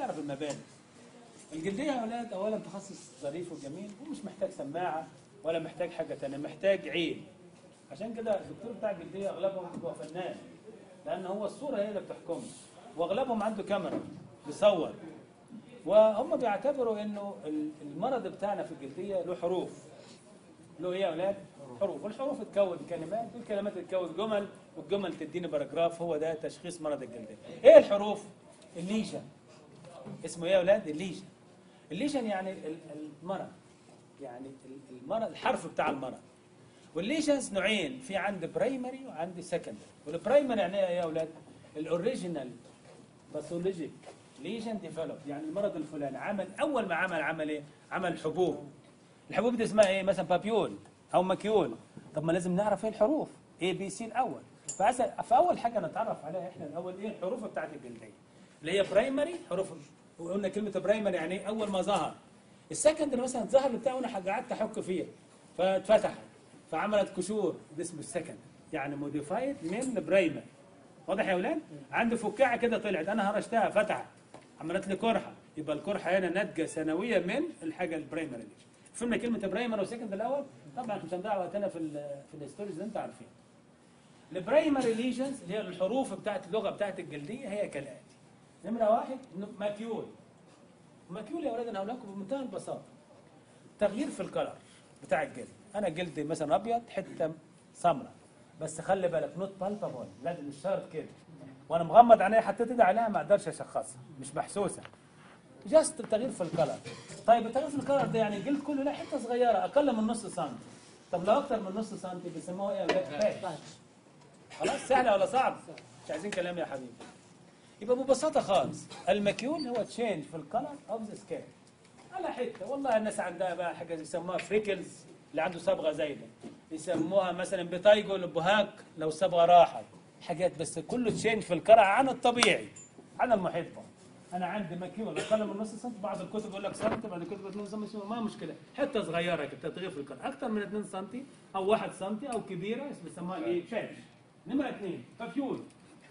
يعرف المبادئ الجلديه يا اولاد اولا تخصص ظريف وجميل ومش محتاج سماعه ولا محتاج حاجه تانية محتاج عين عشان كده الدكتور بتاع الجلديه اغلبهم بيبقى فنان لان هو الصوره هي اللي بتحكمه واغلبهم عنده كاميرا بيصور وهم بيعتبروا انه ال- المرض بتاعنا في الجلديه له حروف له ايه يا اولاد؟ حروف والحروف تكون كلمات والكلمات تكون جمل والجمل تديني باراجراف هو ده تشخيص مرض الجلديه ايه الحروف؟ الليجن اسمه ايه يا اولاد؟ الليجن الليجن يعني ال- المرض يعني ال- المرض الحرف بتاع المرض والليجنز نوعين في عند برايمري وعند سكندري والبرايمري يعني ايه يا اولاد؟ الاوريجينال باثولوجيك ليجن ديفلوب يعني المرض الفلاني عمل اول ما عمل عمل ايه؟ عمل حبوب الحبوب دي اسمها ايه؟ مثلا بابيول او ماكيول طب ما لازم نعرف ايه الحروف اي بي سي الاول فأس- فاول حاجه نتعرف عليها احنا الاول ايه الحروف بتاعت الجلديه اللي هي برايمري حروف وقلنا كلمه برايمري يعني إيه؟ اول ما ظهر السكندري مثلا ظهر بتاعه وانا قعدت احك فيها فاتفتحت فعملت كسور ده اسمه السكند يعني موديفايد من برايمري واضح يا اولاد عنده فكاعه كده طلعت انا هرشتها فتحت عملت لي قرحه يبقى القرحه هنا ناتجه سنويه من الحاجه البرايمري دي فهمنا كلمه برايمري وسكند الاول طبعا احنا مش هنضيع وقتنا في ال في الستوريز اللي انتوا عارفينها البرايمري ليجنز اللي هي الحروف بتاعت اللغه بتاعت الجلديه هي كالاتي نمره واحد ماكيول ماكيول يا اولاد انا هقول لكم بمنتهى البساطه تغيير في الكلر بتاع الجلد انا جلدي مثلا ابيض حته سمراء بس خلي بالك نوت بالبابول لازم مش شرط كده وانا مغمض عينيا حطيت ايدي عليها ما اقدرش اشخصها مش محسوسه جاست التغيير في الكلر طيب التغيير في الكلر ده يعني الجلد كله لا حته صغيره اقل من نص سنتي طب لو اكتر من نص سنتي بيسموها ايه يا ولاد باتش خلاص سهله ولا صعب مش عايزين كلام يا حبيبي يبقى ببساطه خالص المكيول هو تشينج في الكلر اوف ذا سكين على حته والله الناس عندها بقى حاجه يسموها فريكلز اللي عنده صبغه زايده يسموها مثلا بتايجو البهاك لو الصبغه راحت حاجات بس كله تشينج في الكرع عن الطبيعي عن المحيط بقى. انا عندي مكيول اقل من نص سم بعض الكتب يقول لك سم بعض الكتب 2 سم ما مشكله حته صغيره كده تغيير في الكرع اكثر من 2 سم او 1 سم او كبيره بيسموها ايه تشينج نمره اثنين بابيول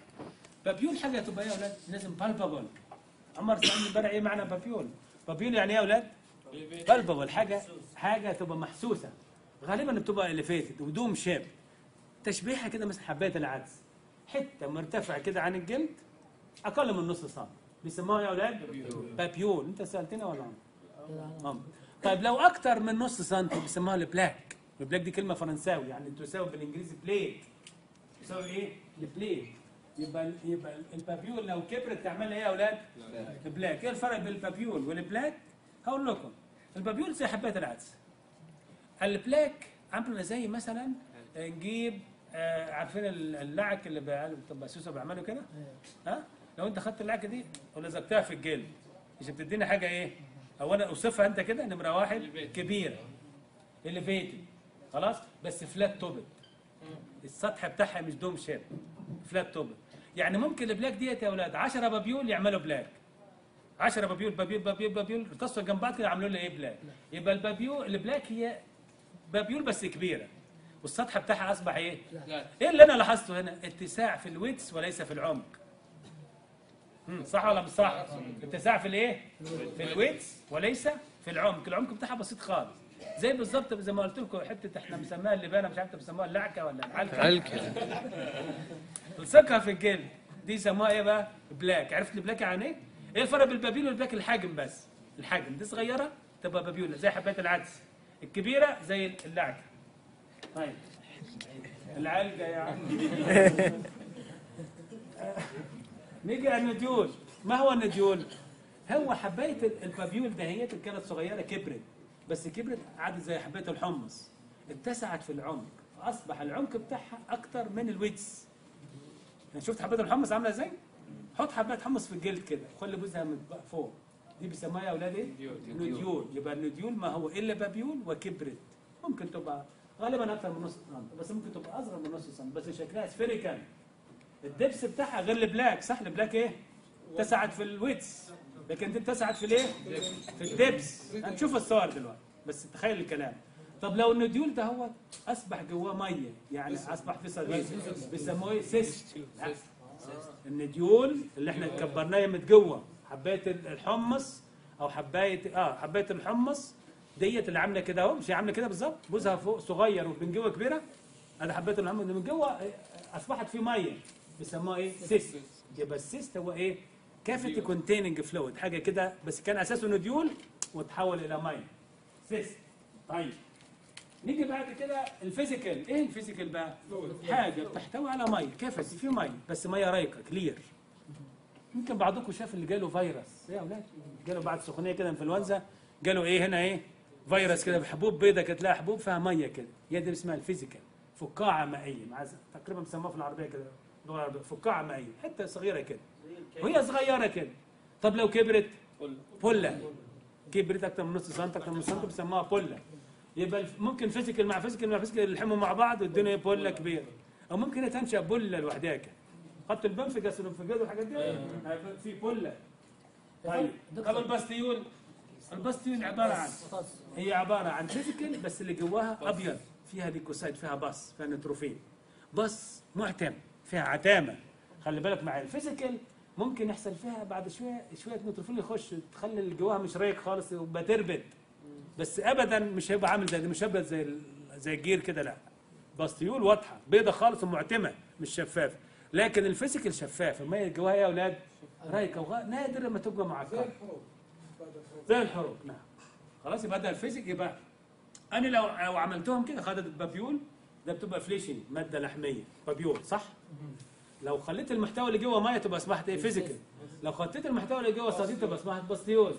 بابيول حاجه تبقى ايه يا اولاد لازم بالبابل عمر سالني امبارح ايه معنى بابيول بابيول يعني ايه يا اولاد بالبابل حاجه حاجه تبقى محسوسه غالبا بتبقى اليفيتد ودوم شيب تشبيهها كده مثل حبايه العدس حته مرتفعه كده عن الجلد اقل من نص سم بيسموها يا اولاد بابيول انت سالتني ولا أنا؟ آه. طيب لو اكتر من نص سنتي بيسموها البلاك البلاك دي كلمه فرنساوي يعني تساوي بالانجليزي بليت تساوي ايه البليت يبقى يبقى البابيول لو كبرت تعمل ايه يا اولاد بلاك ايه الفرق بين البابيول والبلاك هقول لكم البابيول زي حبات العدس البلاك عامله زي مثلا نجيب آه عارفين اللعك اللي بيعملوا بتبقى سوسه بيعملوا كده ها لو انت خدت اللعكه دي ولزقتها في الجلد مش بتديني حاجه ايه او انا اوصفها انت كده نمره واحد كبيره اليفيتد خلاص بس فلات توبت السطح بتاعها مش دوم شيب فلات توبت يعني ممكن البلاك ديت يا اولاد 10 بابيول يعملوا بلاك 10 بابيول بابيول بابيول بابيول اتصلوا جنب بعض كده عملوا لي ايه بلاك يبقى البابيول البلاك هي بابيول بس كبيره والسطح بتاعها اصبح ايه؟ ايه اللي انا لاحظته هنا؟ اتساع في الويتس وليس في العمق. مم، صح ولا مش صح؟ اتساع في الايه؟ في الويتس وليس في العمق، العمق بتاعها بسيط خالص. زي بالظبط زي ما قلت لكم حته احنا بنسميها اللبانه مش عارف انتوا بتسموها اللعكه ولا العلكه علكة الثقه في الجلد دي يسموها ايه بقى؟ بلاك، عرفت البلاك يعني ايه؟ ايه الفرق بين البابيول والبلاك الحجم بس؟ الحجم دي صغيره تبقى بابيول زي حبات العدس الكبيره زي اللعكه. طيب العلقه يا عم نيجي على النديول ما هو النديول؟ هو حبايه البابيول دهيت اللي كانت صغيره كبرت بس كبرت عادت زي حبايه الحمص اتسعت في العمق فاصبح العمق بتاعها اكتر من الويتس يعني شفت حبايه الحمص عامله ازاي؟ حط حبايه حمص في الجلد كده وخلي جزءها من فوق دي بيسموها يا اولاد ايه؟ نديول يبقى النديول ما هو الا بابيول وكبرت ممكن تبقى غالبا اكثر من نص سم بس ممكن تبقى اصغر من نص سم بس شكلها سفيريكال الدبس بتاعها غير البلاك صح البلاك ايه؟ اتسعت في الويتس لكن دي اتسعت في الايه؟ في الدبس هنشوف الصور دلوقتي بس تخيل الكلام طب لو النديول ده هو اصبح جواه ميه يعني اصبح في صديق بيسموه ايه؟ سيست لا. النديول اللي احنا كبرناه يمت جوه حبايه الحمص او حبايه اه حبايه الحمص ديت اللي عامله كده اهو مش هي عامله كده بالظبط بوزها فوق صغير ومن جوه كبيره ادي حبايه الحمص اللي من جوه آه، اصبحت في ميه بيسموها ايه سيست يبقى السيست هو ايه كافيتي كونتيننج فلويد حاجه كده بس كان اساسه نديول وتحول الى ميه سيست طيب نيجي بعد كده الفيزيكال ايه الفيزيكال بقى حاجه بتحتوي على ميه كافيتي في ميه بس ميه رايقه كلير يمكن بعضكم شاف اللي جاله فيروس ايه يا اولاد جاله بعد سخونيه كده انفلونزا جاله ايه هنا ايه فيروس كده حبوب بيضه كانت لها حبوب فيها ميه كده هي دي اسمها الفيزيكال فقاعه مائيه مع تقريبا بيسموها في العربيه كده اللغه العربيه فقاعه مائيه حته صغيره كده وهي صغيره كده طب لو كبرت بولا كبرت اكتر من نص سم اكتر من نص سم بيسموها بولا يبقى الف- ممكن فيزيكال مع فيزيكال مع فيزيكال يلحموا مع بعض والدنيا بولا كبيره او ممكن هي تنشا بولا لوحدها كده خط البنفجس والانفجاز والحاجات دي هيبقى في بولا طيب طب الباستيول الباستيول عباره عن هي عباره عن فيزيكال بس اللي جواها ابيض فيها ليكوسايد فيها باص فيها نيتروفيل باص معتم فيها عتامه خلي بالك مع الفيزيكال ممكن يحصل فيها بعد شويه شويه نيتروفيل يخش تخلي اللي جواها مش رايق خالص ويبقى تربد بس ابدا مش هيبقى عامل زي مش هيبقى زي ال- زي الجير كده لا باستيول واضحه بيضه خالص ومعتمه مش شفافه لكن الفيزيكال شفاف الميه اللي جواها إيه يا اولاد رايقه وغ... نادر لما تبقى معكره زي الحروق نعم خلاص يبقى ده الفيزيك يبقى انا لو لو عملتهم كده خدت بابيول ده بتبقى فليشنج ماده لحميه بابيول صح لو خليت المحتوى اللي جوه ميه تبقى اصبحت ايه فيزيكال لو خليت المحتوى اللي جوه صديق تبقى اصبحت باستيول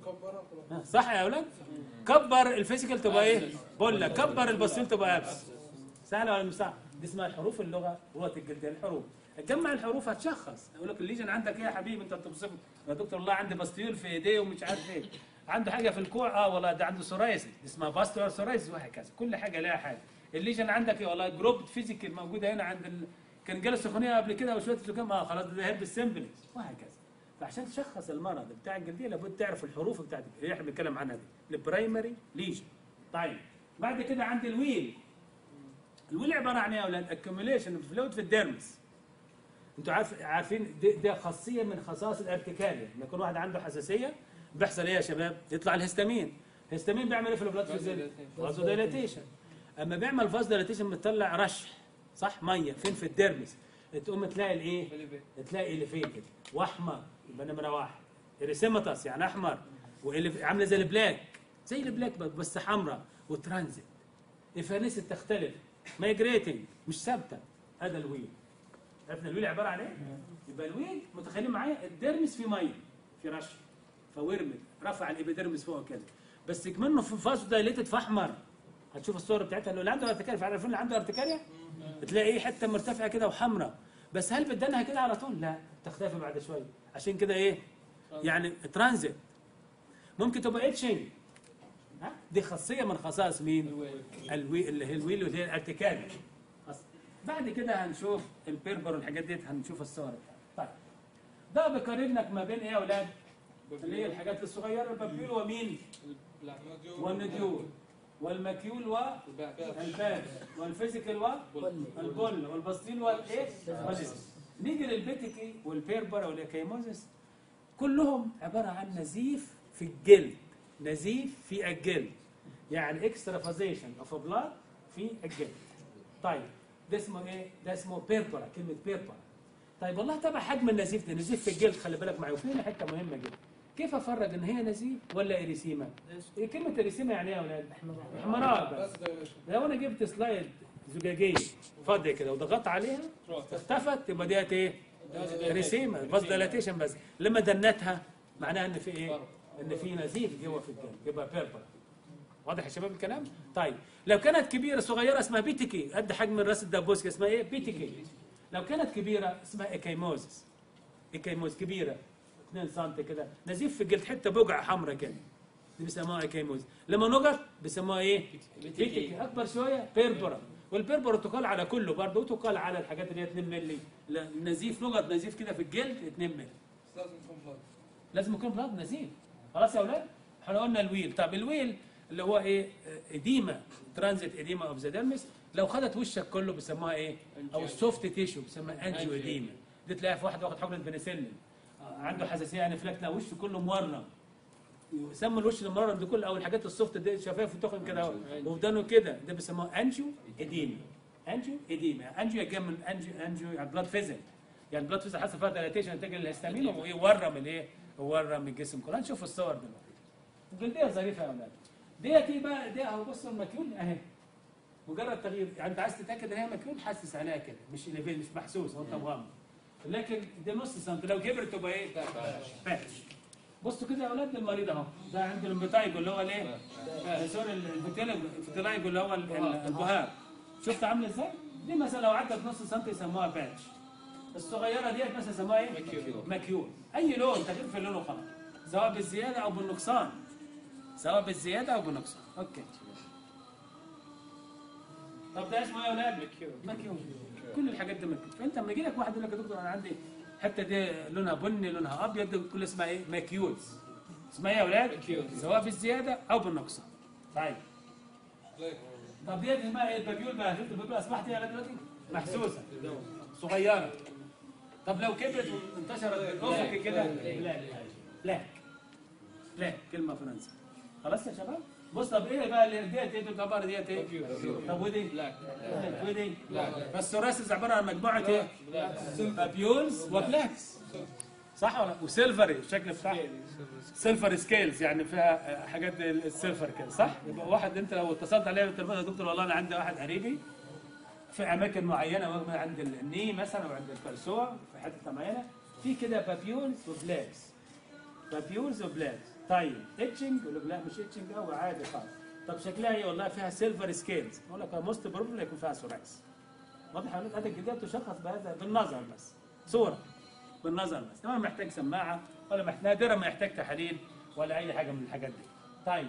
ها، صح يا اولاد كبر الفيزيكال تبقى ايه بقول لك كبر الباستيول تبقى ابس سهله ولا مش سهله دي اسمها الحروف اللغه لغه الجلديه الحروف تجمع الحروف هتشخص يقول لك الليجن عندك ايه يا حبيبي انت بتوصف يا دكتور والله عندي باستيول في ايديه ومش عارف ايه عنده حاجه في الكوع اه والله ده عنده سورايسيس دي اسمها باستيول سورايسيس وهكذا كل حاجه لها حاجه الليجن عندك ايه والله جروب فيزيكال موجوده هنا عند ال... كان جاله سخونيه قبل كده وشويه سكام اه خلاص ده هيرب السمبل وهكذا فعشان تشخص المرض بتاع الجلديه لابد تعرف الحروف بتاعت اللي احنا بنتكلم عنها دي البرايمري ليجن طيب بعد كده عندي الويل الويل عباره عن ايه يا اولاد؟ اكيوميليشن اوف فلويد في الديرمس انتوا عارف عارفين دي, دي خاصيه من خصائص الارتكاليه لما يكون واحد عنده حساسيه بيحصل ايه يا شباب؟ يطلع الهستامين الهستامين بيعمل ايه في البلاد فيزل؟ فازو دايلاتيشن اما بيعمل فاز دايلاتيشن بتطلع رشح صح ميه فين في الديرمس تقوم تلاقي الايه؟ تلاقي اليفيتد واحمر يبقى نمره واحد اريسيماتس يعني احمر وإليف- عامله زي البلاك زي البلاك بس حمراء وترانزيت افانيس تختلف مايجريتنج مش ثابته هذا الويل عرفنا الويل عباره عن ايه؟ يبقى الويل متخيلين معايا الديرمس في ميه في رش فورمت رفع الابيديرمس فوق كده بس كمان في فازو دايليتد في احمر هتشوف الصور بتاعتها اللي عنده ارتكاريا عارفين اللي عنده ارتكاريا بتلاقي ايه حته مرتفعه كده وحمراء بس هل بدنها كده على طول؟ لا تختفي بعد شويه عشان كده ايه؟ يعني ترانزيت ممكن تبقى اتشنج ها دي خاصيه من خصائص مين؟ الوي اللي هي الويل واللي هي الارتكاريا خلاص. بعد كده هنشوف البيربر والحاجات ديت هنشوف الصور طيب ده بيقارنك ما بين ايه يا اولاد؟ اللي هي الحاجات الصغيره البابيول ومين؟ والنديول والمكيول والباب والفيزيكال والبول والبسطيل والايه؟ والإس. نيجي للبيتيكي والبيربر والاكيموزيس كلهم عباره عن نزيف في الجلد نزيف في الجلد يعني اكسترافازيشن اوف بلاد في الجلد طيب ده اسمه ايه؟ ده اسمه بيربرا كلمه بيربرا طيب والله تبع حجم النزيف ده نزيف في الجلد خلي بالك معايا وفي هنا حته مهمه جدا كيف افرق ان هي نزيف ولا اريسيما؟ إيه كلمه اريسيما يعني ايه يا اولاد؟ احمرار بس لو انا جبت سلايد زجاجيه فاضيه كده وضغطت عليها اختفت يبقى ديت ايه؟ ريسيما بس ديلاتيشن بس لما دنتها معناها ان في ايه؟ ان في نزيف جوه في الجلد يبقى بيربر واضح يا شباب الكلام؟ طيب لو كانت كبيره صغيره اسمها بيتيكي قد حجم الراس الدبوس اسمها ايه؟ بيتيكي لو كانت كبيره اسمها ايكيموزس ايكيموز كبيره 2 سم كده نزيف في الجلد حته بقعه حمراء كده دي بيسموها ايكيموز لما نقط بيسموها ايه؟ بيتيكي اكبر شويه بيربرا والبيربرا تقال على كله برضه وتقال على الحاجات اللي هي 2 مللي لا، نزيف نقط نزيف كده في الجلد 2 مللي لازم يكون بلاد نزيف خلاص يا اولاد احنا قلنا الويل طب الويل اللي هو ايه اديما ترانزيت اديما اوف ذا ديرمس لو خدت وشك كله بيسموها ايه او السوفت تيشو بيسموها انجيو اديما دي تلاقيها في واحد واخد حقنه بنسلين عنده حساسيه انافلاكت لا وشه كله مورم يسموا الوش المورم ده كله او الحاجات السوفت دي شفايفه تخن كده اهو ودانه كده ده بيسموه انجيو اديما انجيو اديما انجيو جاي من انجيو انجيو يعني بلاد فيزل يعني بلاد فيزل حصل فيها دايلاتيشن نتيجه للهستامين ويورم الايه ورم الجسم كله هنشوف الصور دلوقتي الجلديه ظريفه يا اولاد ديت ايه بقى دي اهو بصوا المكيول اهي مجرد تغيير يعني انت عايز تتاكد ان هي مكيول حسس عليها كده مش ليفل مش محسوس وانت مغمض لكن دي نص سم لو كبرت تبقى ايه؟ باتش بصوا كده يا اولاد المريض اهو ده عنده الامبيتايجو اللي هو الايه؟ آه، سوري الفيتيلايجو اللي هو ال- ال- البهار شفت عامل ازاي؟ دي مثلا لو عدت نص سم يسموها باتش الصغيره ديت مثلا يسموها ايه؟ مكيول اي لون تغيير في اللون وخلاص سواء بالزياده او بالنقصان سواء بالزياده او بالنقصان اوكي طب ده اسمه ايه يا اولاد؟ مكيول كل الحاجات دي مكيول فانت لما يجي لك واحد يقول لك يا دكتور انا عندي الحته دي لونها بني لونها ابيض دي كل اسمها ايه؟ مكيولز اسمها ايه يا اولاد؟ سواء بالزياده او بالنقصان طيب طب ديت اسمها ايه البابيول بقى شفت البابيول اصبحت ايه يا اولاد دلوقتي؟ محسوسه صغيره طب لو كبرت وانتشرت بالافق كده بلاك بلاك بلاك كلمه فرنسي خلاص يا شباب بص طب ايه بقى اللي ديت ايه تعتبر ديت ايه طب ودي ودي فالثوراسيس عباره عن مجموعه ايه بابيولز وبلاكس صح ولا وسيلفري الشكل بتاعها سيلفر سكيلز يعني فيها حاجات السيلفر كده صح يبقى واحد انت لو اتصلت عليه قلت له يا دكتور والله انا عندي واحد قريبي في اماكن معينه مثلا عند الني مثلا وعند الكلسوع في حته معينه في كده بابيولز وبلاكس بابيولز وبلاكس طيب اتشنج يقول لك لا مش اتشنج قوي عادي خالص طب شكلها ايه والله فيها سيلفر سكيلز يقول لك موست بروبلي يكون فيها سوراكس واضح يا ولاد؟ هذا الجدار تشخص بهذا بالنظر بس صوره بالنظر بس ما محتاج سماعه ولا محتاج نادرا ما يحتاج تحاليل ولا اي حاجه من الحاجات دي طيب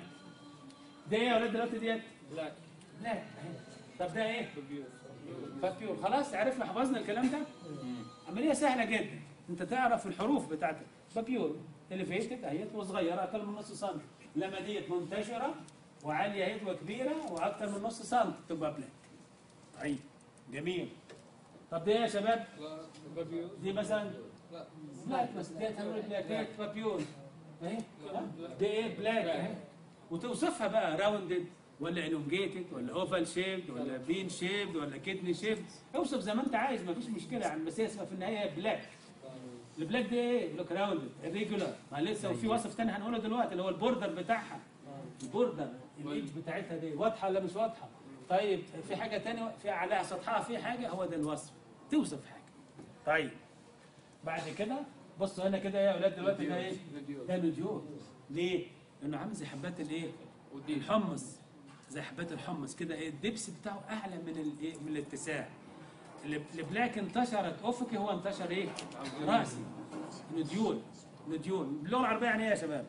ده ايه يا ولاد دلوقتي ديت بلاك لا أهي. طب ده ايه فابيول خلاص عرفنا حفظنا الكلام ده عمليه سهله جدا انت تعرف الحروف بتاعتك بابيول اليفيتد اهيت وصغيره اقل من نص سم لما ديت منتشره وعاليه اهيت وكبيره واكثر من نص سم تبقى بلاك طيب جميل طب ده ايه يا شباب لا بابيو دي مثلا لا بلاك بس ديت هنقول بلاك ديت بابيول اهي دي ايه بلاك اهي وتوصفها بقى راوندد ولا الونجيتد ولا اوفال شيبد ولا بين شيبد ولا كدني شيبد اوصف زي ما انت عايز مفيش مشكله يعني بس هي اسمها في النهايه بلاك البلاك دي ايه؟ يقول لك راوندد ريجولار ما لسه وفي وصف تاني هنقوله دلوقتي اللي هو البوردر بتاعها البوردر الايدج بتاعتها دي واضحه ولا مش واضحه؟ طيب في حاجه تانية في عليها سطحها في حاجه هو ده الوصف توصف حاجه طيب بعد كده بصوا هنا كده يا اولاد دلوقتي ده ايه؟ ده نوديول ليه؟ لانه عامل زي حبات الايه؟ الحمص زي حبات الحمص كده ايه الدبس بتاعه اعلى من الايه؟ من الاتساع ال- البلاك انتشرت افقي هو انتشر ايه؟ راسي نوديول نوديول باللغه العربيه يعني ايه يا شباب؟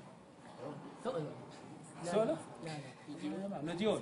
سؤال؟ نوديول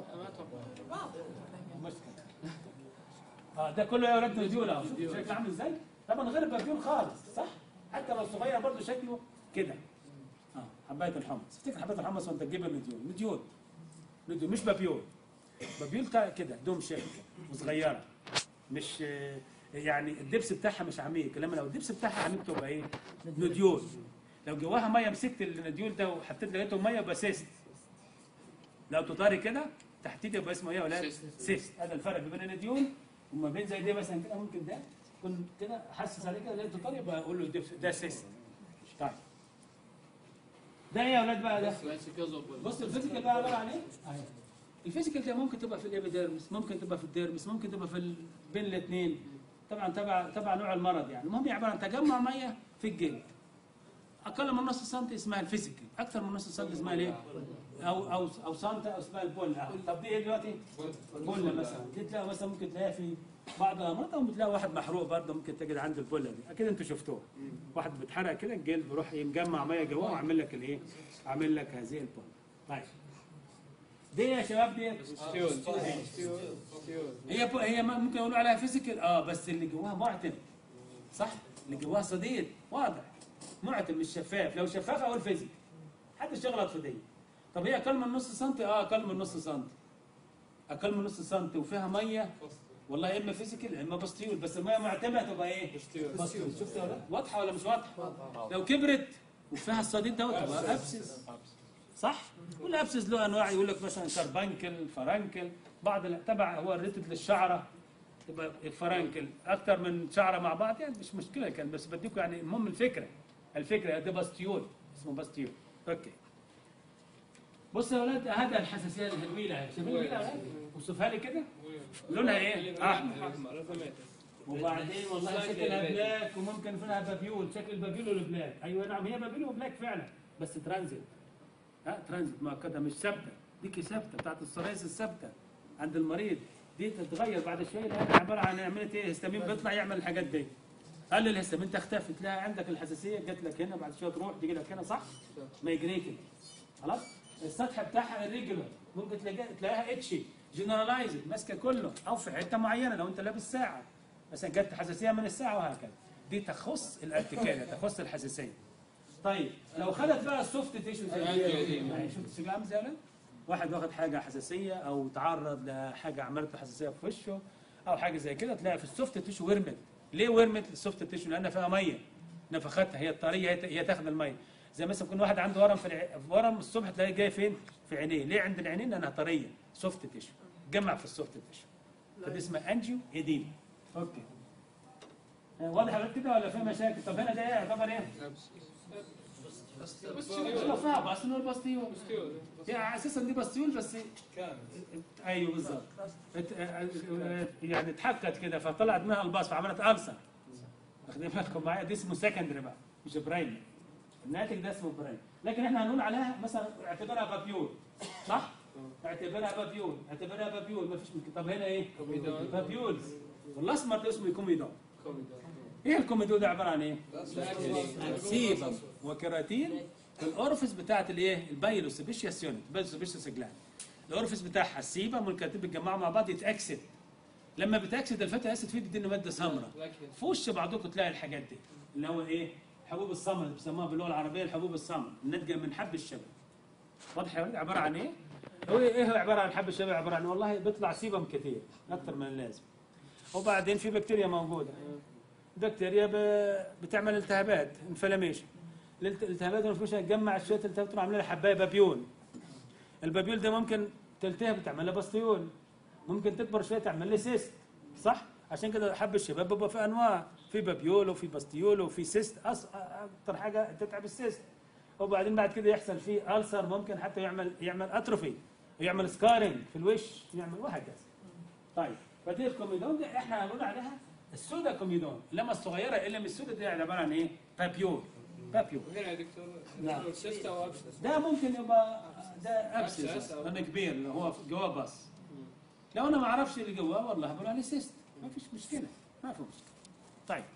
مشكلة اه ده كله يا ولاد نوديول اهو شوف شكله عامل ازاي؟ طبعا غير البابيول خالص صح؟ حتى لو صغير برضه شكله كده اه حبايه الحمص افتكر حبايه الحمص وانت تجيب النوديول نوديول نوديول مش بابيول بابيول تا- كده دوم شكل وصغيره مش آه، يعني الدبس بتاعها مش عميق لما لو الدبس بتاعها عميق تبقى ايه؟ نوديول لو جواها ميه مسكت النوديول ده وحطيت لقيته ميه يبقى سيست لو تطاري كده تحتيه يبقى اسمه ايه يا ولاد؟ سيست. سيست هذا الفرق بين النوديول وما بين زي دي مثلا كده ممكن ده يكون كده حسس عليه كده لقيته طاري يبقى اقول له دبس- ده سيست طيب ده ايه يا ولاد بقى ده؟ بص الفيزيكال بقى عباره عن ايه؟ أهي. الفيزيكال ده ممكن تبقى في الابيديرمس ممكن تبقى في الديرمس ممكن تبقى في ال... بين الاثنين طبعا تبع تبع نوع المرض يعني المهم هي عباره عن تجمع ميه في الجلد اقل من نص سنتي اسمها الفيزيكال اكثر من نص سنتي اسمها الايه؟ او او او سنتي او اسمها البول طب دي ايه دلوقتي؟ بله مثلا دي تلاقي مثلا ممكن تلاقيها في بعض الامراض او بتلاقي واحد محروق برضه ممكن تجد عنده البله دي اكيد انتوا شفتوها واحد بيتحرق كده الجلد بيروح إيه مجمع ميه جواه وعامل لك الايه؟ عامل لك هذه البله طيب دي يا شباب دي هي ب... هي ما- ممكن يقولوا عليها فيزيكال اه بس اللي جواها معتم صح اللي جواها صديد واضح معتم مش شفاف لو شفاف اقول فيزيكال محدش يغلط في دي طب هي اقل من نص سنتي اه اقل من نص سنتي اقل من نص سنتي وفيها ميه والله يا اما فيزيكال يا اما باستيول بس الميه معتمه تبقى ايه؟ باستيول شفت ولا لا؟ واضحه ولا مش واضحه؟ لو كبرت وفيها الصديد دوت تبقى ابسس صح؟ والابسس له انواع يقول لك مثلا كربانكل فرانكل بعض ال- تبع هو الريتد للشعره تبقى الفرانكل اكتر من شعره مع بعض يعني مش مشكله كان بس بديكم يعني المهم الفكره الفكره ده باستيول اسمه باستيول اوكي بص يا ولاد هذا الحساسيه الهلويله اهي شايفين الهلويله اهي؟ وصفها لي كده لونها ايه؟ احمر احمر رسمت وبعدين والله شكل شكلها البلاك. بلاك وممكن فيها بابيول شكل البابيول والبلاك ايوه نعم هي بابيول وبلاك فعلا بس ترانزيت ها ترانزيت مؤكده مش ثابته ديكي ثابته بتاعت الصرايس الثابته عند المريض دي تتغير بعد شويه لانها عباره عن عمليه ايه هستامين بيطلع يعمل الحاجات دي قال الهستامين تختفي تلاقي عندك الحساسيه جات لك هنا بعد شويه تروح تيجي لك هنا صح؟ مايجريتد خلاص السطح بتاعها الريجولار ممكن تلاقيها تلاقيها اتشي جنرالايزد ماسكه كله او في حته معينه لو انت لابس ساعه مثلا جت حساسيه من الساعه وهكذا دي تخص الارتكاليه تخص الحساسيه طيب لو خدت بقى السوفت تيشو زي دي يعني شفت السجاير عامل زي ولا؟ واحد واخد حاجه حساسيه او تعرض لحاجه عملت له حساسيه في وشه او حاجه زي كده تلاقي في السوفت تيشو ورمت ليه ورمت السوفت تيشو لان فيها ميه نفختها هي الطريه هي هي تاخد الميه زي مثلا يكون واحد عنده ورم في الع... ورم الصبح تلاقيه جاي فين في عينيه ليه عند العينين لانها طريه سوفت تيشو جمع في السوفت تيشو فدي اسمها انجيو ايديم اوكي آه، واضح يا ولاد كده ولا في مشاكل طب هنا ده ايه يعتبر ايه لو فيها باستيول باستيول يعني اساسا دي باستيول بس ايوه بالظبط ات- اه- اه- يعني اتحكت كده فطلعت منها الباص فعملت ألسر واخدين بالكم معايا دي اسمه سكندري بقى مش برايمري الناتج ده اسمه برايمري لكن احنا هنقول عليها مثلا اعتبرها بابيول صح؟ اعتبرها بابيول اعتبرها بابيول ما فيش مشكله طب هنا ايه؟ كوميدون. بابيولز والاسمر ده اسمه كوميدون ايه الكوميدون ده عباره عن ايه؟ سيبم وكراتين في الاورفيس بتاعت الايه؟ البايلوس سبيشيس يونت بايلوس سبيشيس جلاند الاورفيس بتاعها السيبم والكراتين بيتجمعوا مع بعض يتاكسد لما بتاكسد الفتى اسيد فيه بيدينا ماده سمراء في وش بعضكم تلاقي الحاجات دي اللي هو ايه؟ حبوب السمر اللي بيسموها باللغه العربيه الحبوب السمر الناتجه من حب الشبك واضح يا ولد عباره عن ايه؟ هو ايه هو عباره عن حب الشبك عباره عن والله بيطلع سيبم كتير اكثر من اللازم وبعدين في بكتيريا موجوده بكتيريا ب- بتعمل التهابات انفلاميشن الالتهابات والانفلاميشن تجمع شويه التهابات تروح عامله لها حبايه بابيول البابيول ده ممكن تلتهب تعمل لها باستيول ممكن تكبر شويه تعمل لها سيست صح عشان كده حب الشباب بيبقى في انواع في بابيول وفي باستيول وفي سيست أص... اكتر حاجه تتعب السيست وبعدين بعد كده يحصل فيه ألسر ممكن حتى يعمل يعمل اتروفي يعمل سكارنج في الوش يعمل وهكذا طيب فدي الكوميدون دي احنا هنقول عليها السودا كوميدون لما الصغيره اللي من السودا دي عباره عن ايه؟ بابيول بابيول هنا يا دكتور نعم. دكتور سيستا وابسس ده ممكن يبقى ده أبسس. ابسس لانه كبير اللي هو جواه باص لو انا ما اعرفش اللي جواه والله بقول عليه سيست ما فيش مشكله ما في مشكله طيب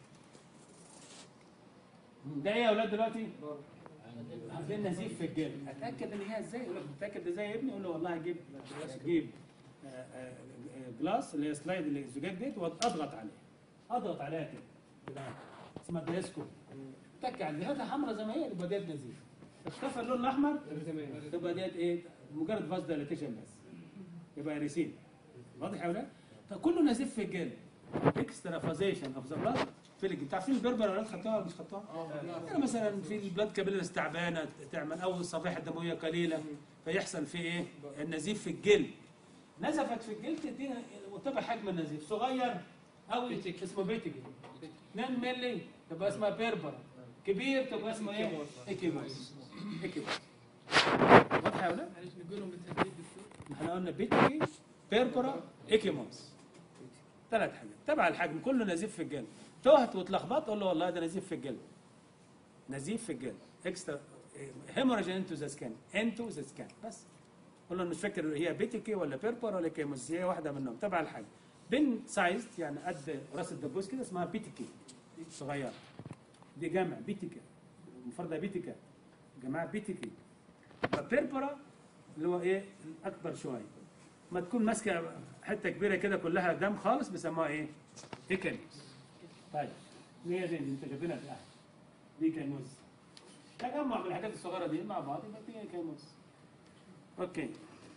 ده ايه يا اولاد دلوقتي؟ عارفين نزيف في الجلد اتاكد ان هي ازاي يقول لك متاكد ازاي يا ابني يقول له والله هجيب جيب آه، آه، آه، جلاس اللي هي سلايد اللي الزجاج ديت واضغط عليها اضغط عليها كده كده اسمها ديسكو تك على هذا حمراء زي ما هي يبقى ديت نزيف اختفى اللون الاحمر تبقى ديت ايه مجرد فاز دايليتيشن بس يبقى ريسين واضح يا ولاد؟ طب كله نزيف في الجلد اكسترافازيشن اوف ذا بلاد في الجلد تعرفين البربر يا ولاد خدتوها ولا مش خدتوها؟ يعني مثلا في البلاد كابيلاريز تعبانه تعمل او الصفيحه الدمويه قليله فيحصل في ايه؟ النزيف في الجلد نزفت في الجلد تدينا وتبقى حجم النزيف صغير او اسمه بيتيكي 2 مللي تبقى اسمها بيربرا كبير تبقى اسمه ايه؟ ايكيموس ايكيموس واضحه يا ولاد؟ معلش نقولهم بالتدريب دكتور احنا قلنا بيتيكي بيربرا ايكيموس ثلاث حاجات تبع الحجم كله نزيف في الجلد تهت واتلخبطت قول له والله ده نزيف في الجلد نزيف في الجلد اكسترا هيموراج انتو ذا سكان انتو ذا سكان بس قول له مش فاكر هي بيتيكي ولا بيربر ولا كيموس هي واحده منهم تبع الحجم بين سايزد يعني قد راس الدبوس كده اسمها بيتيكي صغيره دي جمع بيتيكا مفردة بيتيكا جماعة بيتيكي بيربرا اللي هو ايه الاكبر شويه ما تكون ماسكه حته كبيره كده كلها دم خالص بيسموها ايه؟ ايكانوس طيب هي دي اللي انت شايفينها في القهوه دي كانوس تجمع من الحاجات الصغيره دي مع بعض يبقى دي كانوس اوكي